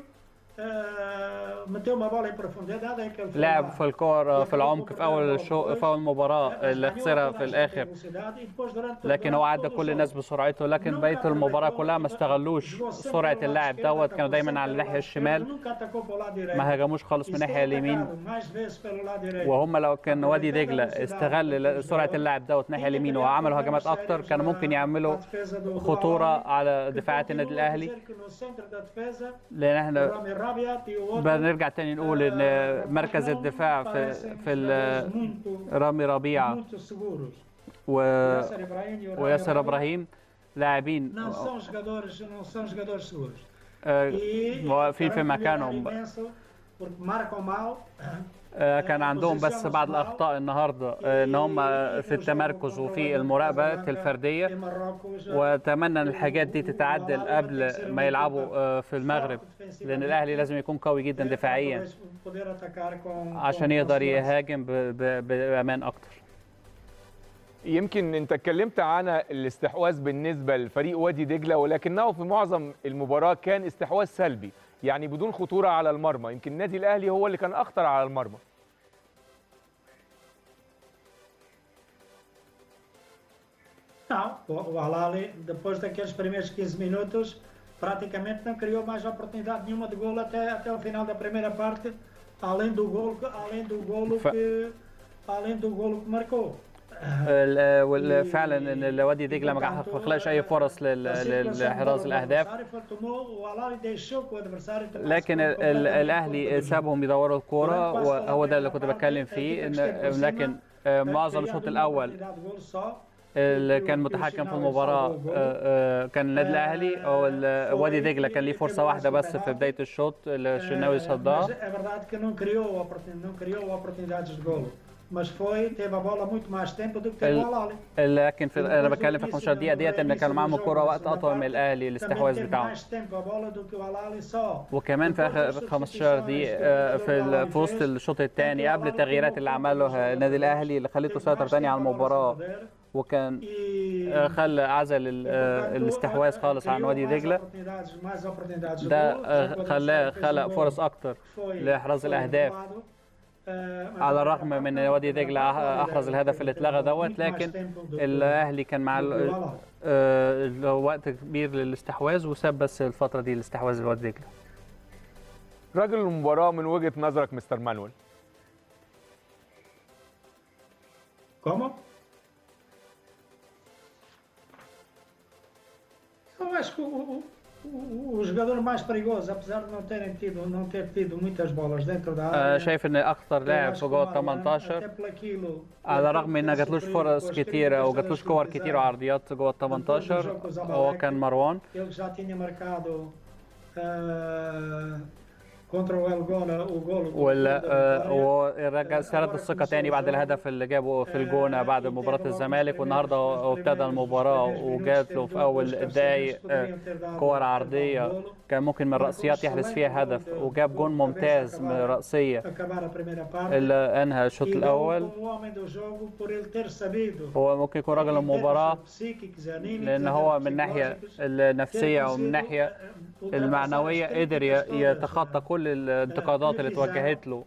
ah, meteu uma bola em profundidade. é que ele foi لعب lá. في الكورة في العمق في اول الشو في اول مباراة اللي خسرها في الاخر velocidade e depois durante لكن هو عدى كل الناس بسرعته لكن بقيه المباراه كلها ما استغلوش سرعه اللاعب دوت كانوا دايما على الناحيه الشمال nunca atacou para o lado direito. ما هاجموش خالص من E se الناحيه tem اليمين atacado mais vezes pelo lado direito. وهم لو كان وادي دجله استغل سرعه اللاعب دوت الناحيه اليمين وعملوا هجمات اكتر كانوا ممكن يعملوا خطوره على دفاعات النادي الاهلي Que no centro da defesa, لان o احنا Rami Rabia e o outro بنرجع تاني نقول ان مركز الدفاع في في ال- رامي ربيعه muito seguros. و Yasser Ibrahim e o Rami وياسر Rabia ابراهيم لاعبين Não são jogadores, não são jogadores seguros. آه، E واقفين في terão que melhorar مكانهم imenso, porque marcam mal. آه، كان عندهم بس بعض الاخطاء النهارده آه، ان هم في التمركز وفي المراقبه الفرديه واتمنى ان الحاجات دي تتعدل قبل ما يلعبوا آه، في المغرب لان الاهلي لازم يكون قوي جدا دفاعيا poder atacar com عشان com يقدر confiança. يهاجم ب- ب- بامان اكتر يمكن انت اتكلمت عن الاستحواذ بالنسبه لفريق وادي دجله ولكنه في معظم المباراه كان استحواذ سلبي يعني بدون خطوره على المرمى يمكن النادي الاهلي هو اللي كان اخطر على المرمى Não, o, o Alali, depois daqueles primeiros 15 minutos, praticamente não criou mais oportunidade nenhuma de golo até, até o final da primeira parte, além do golo, que- além do golo Fa- que além do golo que marcou. ال- وال- فعلا ان وادي دجله ما خلقش اي فرص لل- لل- لاحراز الاهداف O adversário foi, tomou, o Alali deixou que o adversário tomasse لكن ال- ال- الاهلي سابهم يدوروا الكوره وهو ده اللي كنت بتكلم فيه إن لكن آه، معظم الشوط الاول اللي كان متحكم في المباراه آه، آه، كان النادي الاهلي او ال- وادي دجله كان ليه فرصه واحده بس في بدايه الشوط اللي الشناوي Mas صدها é verdade que não criou, oportun- não criou oportunidades de golo. Mas foi, teve a bola muito mais tempo do que teve o ال- Alali. لكن في انا بتكلم في 15 دقيقه ديت ان كانوا معاهم الكوره وقت اطول من الاهلي Também الاستحواذ teve بتاعهم mais tempo a bola do que o Alali só. وكمان في اخر 15 دقيقه آه، في ال- في وسط الشوط الثاني قبل التغييرات اللي عملها النادي الاهلي اللي خليته يسيطر تاني على المباراه وكان آه، خلى عزل ال- آه، الاستحواذ خالص عن وادي دجله Oportunidades, mais oportunidades de ده golo. آه، Já quando خلاه o Alali fez خلق o golo, فرص اكتر foi- لاحراز foi الاهداف anulado. آه، على الرغم من ان وادي دجله احرز الهدف اللي اتلغى دوت لكن الاهلي كان مع ال- آه، اللي هو وقت كبير للاستحواذ وساب بس الفتره دي الاستحواذ لوادي دجله رجل المباراه من وجهه نظرك مستر مانويل Como? Eu acho que o, o- o- o jogador mais perigoso, apesar de não terem tido, não ter tido muitas bolas dentro da آه، área, شايف ان اخطر eu لاعب acho في que جوه o ال Marwan, 18 até pelaquilo, على الرغم ان جاتلوش فرص كتيره وجاتلوش كور كتير وعرضيات جوه ال 18 هو كان مروان ele já tinha marcado ah, contra o Elgona o golo do وال do آه، Vitória. ورجع استرد الثقه تاني بعد الهدف اللي جابه في الجونه بعد مباراه الزمالك والنهارده هو ابتدى المباراه وجات له في اول الدقايق آه، كور عرضيه كان ممكن من الرأسيات يحرز فيها هدف وجاب جون ممتاز من رأسيه acabar a primeira parte اللي انهى الشوط e deu الاول como homem do jogo por ele ter sabido هو ممكن يكون راجل المباراه psíquicos anímicos لان هو من الناحيه النفسيه ومن الناحيه المعنويه قدر ي- يتخطى كل الانتقادات اللي توجهت له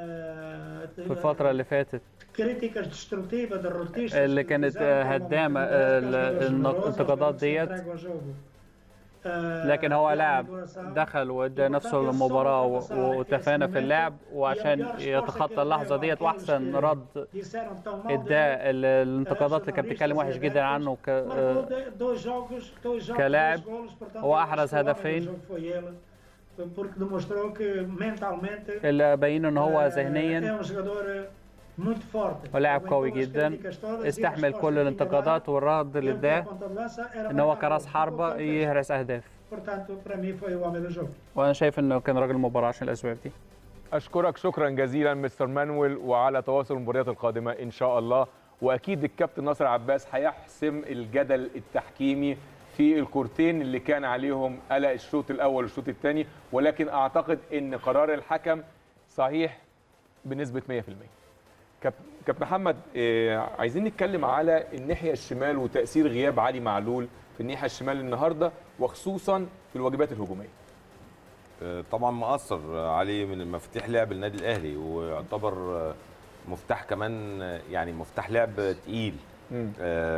في الفتره اللي فاتت críticas destrutivas derrotistas اللي que كانت fizeram آه، como هدامه uma آه، crítica الانتقادات ديت entregue ao jogo. آه، لكن هو pela لاعب atuação. دخل وادى نفسه للمباراه و- وتفانى في اللعب وعشان يتخطى اللحظه ديت واحسن رد Disseram tão mal اداه ال- الانتقادات اللي كانت بتتكلم وحش جدا عنه ك marcou آه، de- dois jogos, dois jogos, كلاعب dois golos, portanto, هو eu احرز acho que o homem do هدفين jogo foi ele, porque demonstrou que mentalmente اللي بينوا ان هو آه، ذهنيا é um jogador muito forte. ولاعب قوي Aguentou as جدا críticas todas e a استحمل resposta كل que الانتقادات والرد اللي ele, اداه na ponta de lança, era ان هو marcar كراس gol. حربه يهرس اهداف Portanto, para mim foi o homem do jogo. وانا شايف انه كان راجل المباراه عشان الاسباب دي اشكرك شكرا جزيلا مستر مانويل وعلى تواصل المباريات القادمه ان شاء الله واكيد الكابتن ناصر عباس هيحسم الجدل التحكيمي في الكورتين اللي كان عليهم قلق الشوط الاول والشوط الثاني ولكن اعتقد ان قرار الحكم صحيح بنسبه 100% كاب- كابتن محمد آه، عايزين نتكلم على الناحيه الشمال وتاثير غياب علي معلول في الناحيه الشمال النهارده وخصوصا في الواجبات الهجوميه آه، طبعا مؤثر عليه من مفاتيح لعب النادي الاهلي ويعتبر آه، مفتاح كمان آه، يعني مفتاح لعب تقيل مم.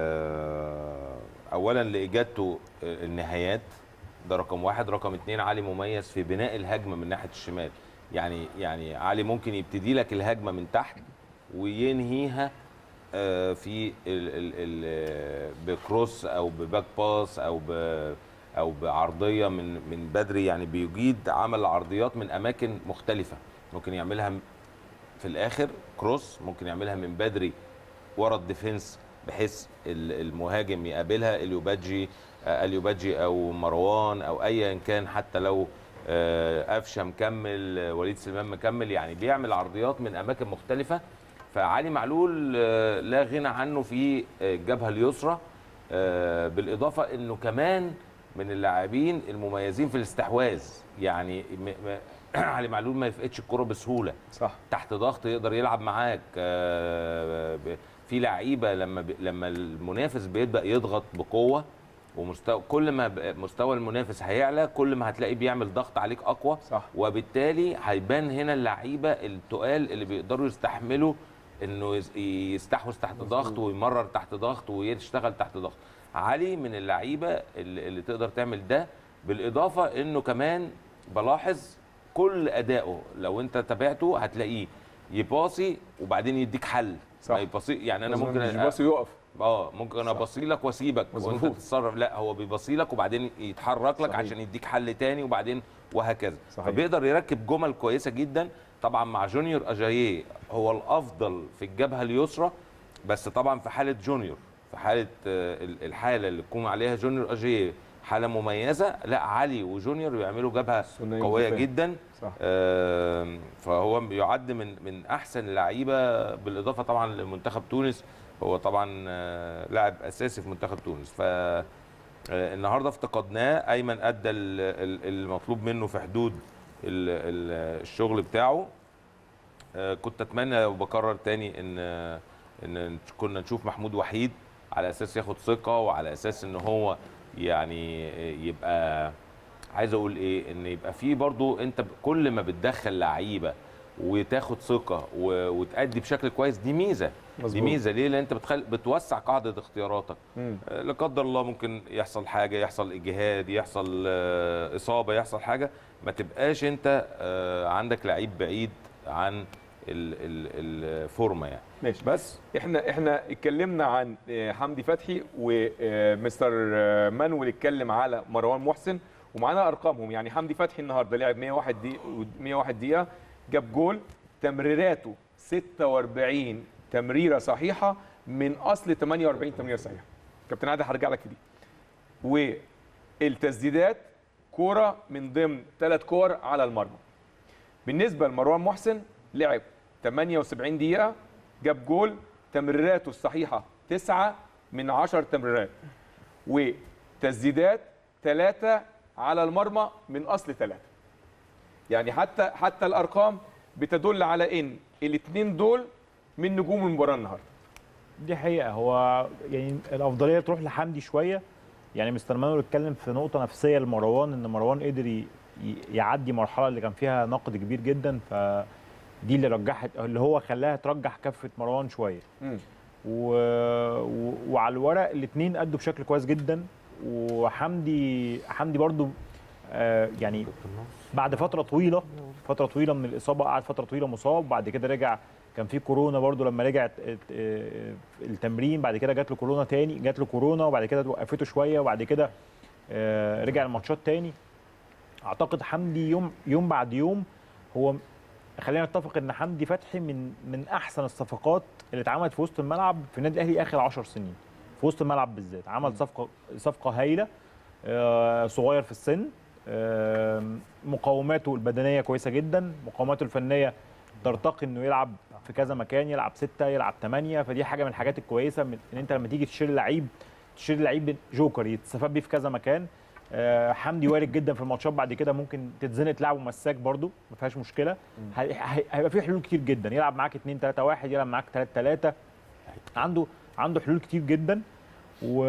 آه، اولا لاجادته آه، النهايات ده رقم واحد رقم اتنين علي مميز في بناء الهجمه من ناحيه الشمال يعني يعني علي ممكن يبتدي لك الهجمه من تحت وينهيها آه، في ال ال ال بكروس او بباك باس او ب او بعرضيه من من بدري يعني بيجيد عمل عرضيات من اماكن مختلفه ممكن يعملها في الاخر كروس ممكن يعملها من بدري ورا الديفنس بحيث ال- المهاجم يقابلها اليوباجي آه، اليوباجي او مروان او ايا كان حتى لو آه، قفشه مكمل آه، وليد سليمان مكمل يعني بيعمل عرضيات من اماكن مختلفه فعلي معلول آه، لا غنى عنه في آه، الجبهه اليسرى آه، بالاضافه انه كمان من اللاعبين المميزين في الاستحواذ يعني م- م- علي معلول ما يفقدش الكره بسهوله صح تحت ضغط يقدر يلعب معاك آه، ب- في لعيبه لما ب- لما المنافس بيبدا يضغط بقوه ومستوى كل ما ب- مستوى المنافس هيعلى كل ما هتلاقيه بيعمل ضغط عليك اقوى صح. وبالتالي هيبان هنا اللعيبه التقال اللي بيقدروا يستحملوا انه يس- يستحوذ تحت ضغط ويمرر تحت ضغط ويشتغل تحت ضغط علي من اللعيبه اللي, اللي تقدر تعمل ده بالاضافه انه كمان بلاحظ كل ادائه لو انت تابعته هتلاقيه يباصي وبعدين يديك حل صح. ما يباصي يعني انا مظبوط، ممكن مش يباصي يقف اه ممكن انا ابصي لك واسيبك وانت مظبوط. تتصرف لا هو بيبصي لك وبعدين يتحرك لك صحيح. عشان يديك حل تاني وبعدين وهكذا صحيح. فبيقدر يركب جمل كويسه جدا طبعا مع جونيور اجاييه هو الافضل في الجبهه اليسرى بس طبعا في حاله جونيور في حاله آه، ال- الحاله اللي تكون عليها جونيور اجاييه حاله مميزه لا علي وجونيور بيعملوا جبهه ثنائي قويه متفاهم. جدا صح. آم، فهو يعد من من احسن اللعيبه بالاضافه طبعا لمنتخب تونس هو طبعا آه، لاعب اساسي في منتخب تونس ف آه، النهارده افتقدناه ايمن ادى ال- ال- المطلوب منه في حدود ال- ال- الشغل بتاعه آه، كنت اتمنى وبكرر تاني ان آه، ان كنا نشوف محمود وحيد على اساس ياخد ثقه وعلى اساس ان هو يعني يبقى عايز اقول ايه ان يبقى في برضو انت ب- كل ما بتدخل لعيبه وتاخد ثقه و- وتأدي بشكل كويس دي ميزه دي مظبوط. ميزه ليه لان انت بتخل... بتوسع قاعده اختياراتك مم. آه، لا قدر الله ممكن يحصل حاجه يحصل اجهاد يحصل آه، اصابه يحصل حاجه ما تبقاش انت آه، عندك لعيب بعيد عن ال- ال- الفورمه يعني ماشي بس احنا احنا اتكلمنا عن آه، حمدي فتحي ومستر آه، مانويل اتكلم على مروان محسن ومعانا ارقامهم يعني حمدي فتحي النهارده لعب 101 دقيقه 101 دقيقه جاب جول تمريراته 46 تمريره صحيحه من اصل 48 تمريره صحيحه كابتن عادل هرجع لك في دي والتسديدات كوره من ضمن ثلاث كور على المرمى بالنسبه لمروان محسن لعب 78 دقيقه جاب جول تمريراته الصحيحه 9 من 10 تمريرات وتسديدات 3 على المرمى من اصل 3 يعني حتى حتى الارقام بتدل على ان الاثنين دول من نجوم المباراه النهارده دي حقيقه هو يعني الافضليه تروح لحمدي شويه يعني مستر مانويل اتكلم في نقطه نفسيه لمروان ان مروان قدر ي- ي- يعدي مرحله اللي كان فيها نقد كبير جدا فدي اللي رجحت اللي هو خلاها ترجح كفه مروان شويه و... و... وعلى الورق الاثنين ادوا بشكل كويس جدا وحمدي حمدي برضو آه يعني بعد فتره طويله فتره طويله من الاصابه قعد فتره طويله مصاب وبعد كده رجع كان في كورونا برضو لما رجع ات- ات- آه، التمرين بعد كده جات له كورونا تاني جات له كورونا وبعد كده وقفته شويه وبعد كده آه، رجع الماتشات تاني اعتقد حمدي يوم يوم بعد يوم هو خلينا نتفق ان حمدي فتحي من من احسن الصفقات اللي اتعملت في وسط الملعب في النادي الاهلي اخر 10 سنين في وسط الملعب بالذات عمل صفقه صفقه هايله آه، صغير في السن آه، مقاوماته البدنيه كويسه جدا مقاوماته الفنيه ترتقي انه يلعب في كذا مكان يلعب ستة يلعب ثمانية فدي حاجه من الحاجات الكويسه من ان انت لما تيجي تشيل لعيب تشيل لعيب جوكر يتستفاد بيه في كذا مكان آه، حمدي وارد جدا في الماتشات بعد كده ممكن تتزنق تلعبه مساك برده ما فيهاش مشكله هي- هي- هيبقى في حلول كتير جدا يلعب معاك 2 3 1 يلعب معاك 3 3 عنده عنده حلول كتير جدا و...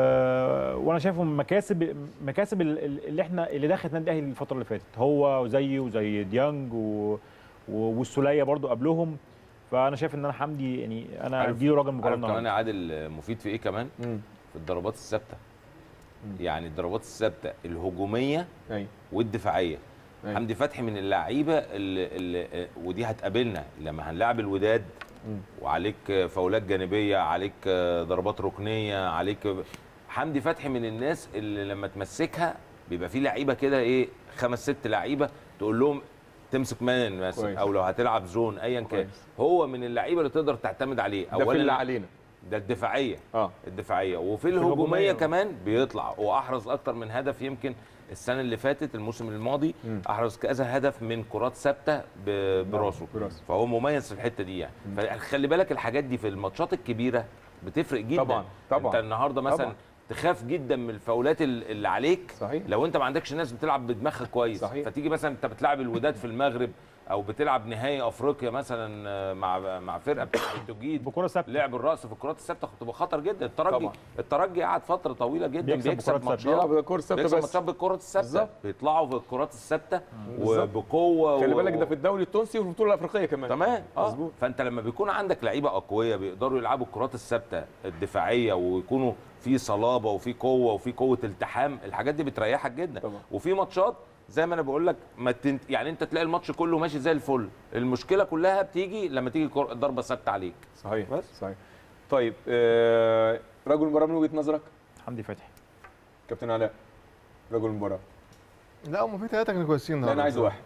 وانا شايفه من مكاسب مكاسب ال- ال- اللي احنا اللي دخلت النادي الاهلي الفتره اللي فاتت هو وزيه وزي ديانج و... و... والسوليه برضو قبلهم فانا شايف ان انا حمدي يعني انا عارف- اديله راجل مباراه عارف كمان النهارده يا عادل مفيد في ايه كمان؟ في الضربات الثابته يعني الضربات الثابته الهجوميه ايوه والدفاعيه أيوة. حمدي فتحي من اللعيبه اللي, اللي ودي هتقابلنا لما هنلعب الوداد وعليك فاولات جانبيه عليك ضربات ركنيه عليك حمدي فتحي من الناس اللي لما تمسكها بيبقى في لعيبه كده ايه خمس ست لعيبه تقول لهم تمسك مان مثلا كويس. او لو هتلعب زون ايا كان كويس. هو من اللعيبه اللي تقدر تعتمد عليه ده في اللي علينا ده الدفاعيه اه الدفاعيه وفي الهجومية. الهجوميه كمان بيطلع واحرز اكتر من هدف يمكن السنه اللي فاتت الموسم الماضي احرز كذا هدف من كرات ثابته ب- براسه براسه. فهو مميز في الحته دي يعني فخلي بالك الحاجات دي في الماتشات الكبيره بتفرق جدا طبعاً، طبعاً. انت النهارده مثلا طبعاً. تخاف جدا من الفاولات ال- اللي عليك صحيح. لو انت ما عندكش ناس بتلعب بدماغها كويس صحيح. فتيجي مثلا انت بتلعب الوداد في المغرب او بتلعب نهائي افريقيا مثلا آه، مع مع فرقه بتاعت التوجيد بكره ثابته لعب الراس في الكرات الثابته بتبقى خطر جدا الترجي طبعاً. الترجي قعد فتره طويله جدا بيكسب بيكسب, بكرات ثابتة. ماتشات بيلعب بالكرة الثابتة بيكسب بس. ماتشات بالكرات الثابته بالظبط. بيطلعوا في الكرات الثابته بالظبط. وبقوه خلي و- بالك ده في الدوري التونسي وفي البطوله الافريقيه كمان تمام اه مظبوط. فانت لما بيكون عندك لعيبه اقوياء بيقدروا يلعبوا الكرات الثابته الدفاعيه ويكونوا في صلابه وفي قوه وفي قوه التحام الحاجات دي بتريحك جدا طبعا. وفي ماتشات زي ما انا بقول لك ما تنت... يعني انت تلاقي الماتش كله ماشي زي الفل المشكله كلها بتيجي لما تيجي كر- ضربه ثابته عليك صحيح بس. صحيح طيب آه رجل المباراه من وجهه نظرك حمدي فتحي كابتن علاء رجل المباراه لا هم في ثلاثه كانوا كويسين لا انا عايز واحد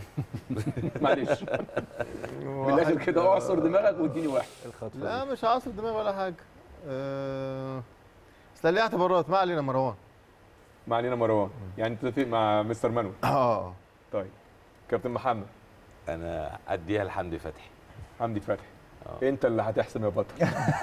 معلش من الاخر كده اعصر دماغك واديني واحد لا مش عاصر دماغي ولا حاجه أه... بس ليه اعتبارات ما علينا مروان ما علينا مروان يعني انت تتفق مع مستر مانويل اه طيب كابتن محمد انا اديها لحمدي فتحي حمدي فتحي انت اللي هتحسم يا بطل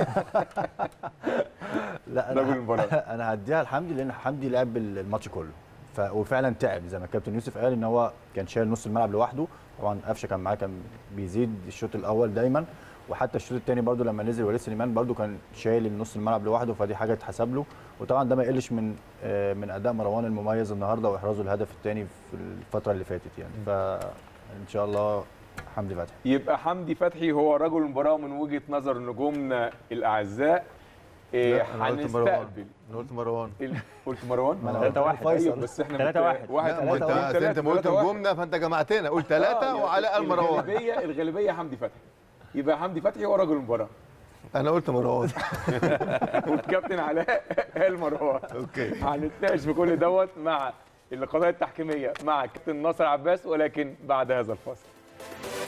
لا رجل انا المباراة. انا هديها لحمدي لان حمدي لعب الماتش كله ف... وفعلا تعب زي ما الكابتن يوسف قال ان هو كان شايل نص الملعب لوحده طبعا قفشه كان معاه كان بيزيد الشوط الاول دايما وحتى الشوط الثاني برده لما نزل وليد سليمان برده كان شايل النص الملعب لوحده فدي حاجه تحسب له وطبعا ده ما يقلش من آه، من اداء مروان المميز النهارده واحرازه الهدف الثاني في الفتره اللي فاتت يعني فان شاء الله حمدي فتحي يبقى حمدي فتحي هو رجل المباراه من وجهه نظر نجومنا الاعزاء إيه، لا، أنا قلت مروان. هنستقبل انا قلت مروان ال- قلت مروان ما أنا تلاتة قلت واحد. فيصل. ايوه بس احنا تلاتة مت- واحد. واحد لا، اتنين، وانت تلاتة، أصل انت ما قلت تلاتة، واحد. نجومنا فانت جمعتنا قلت ثلاثه آه، وعلاء قال مروان الغالبيه الغالبيه حمدي فتحي يبقى حمدي فتحي هو رجل المباراه انا قلت مروان والكابتن علاء قال مروان اوكي هنتناقش في كل دوت مع القضايا التحكيميه مع كابتن ناصر عباس ولكن بعد هذا الفاصل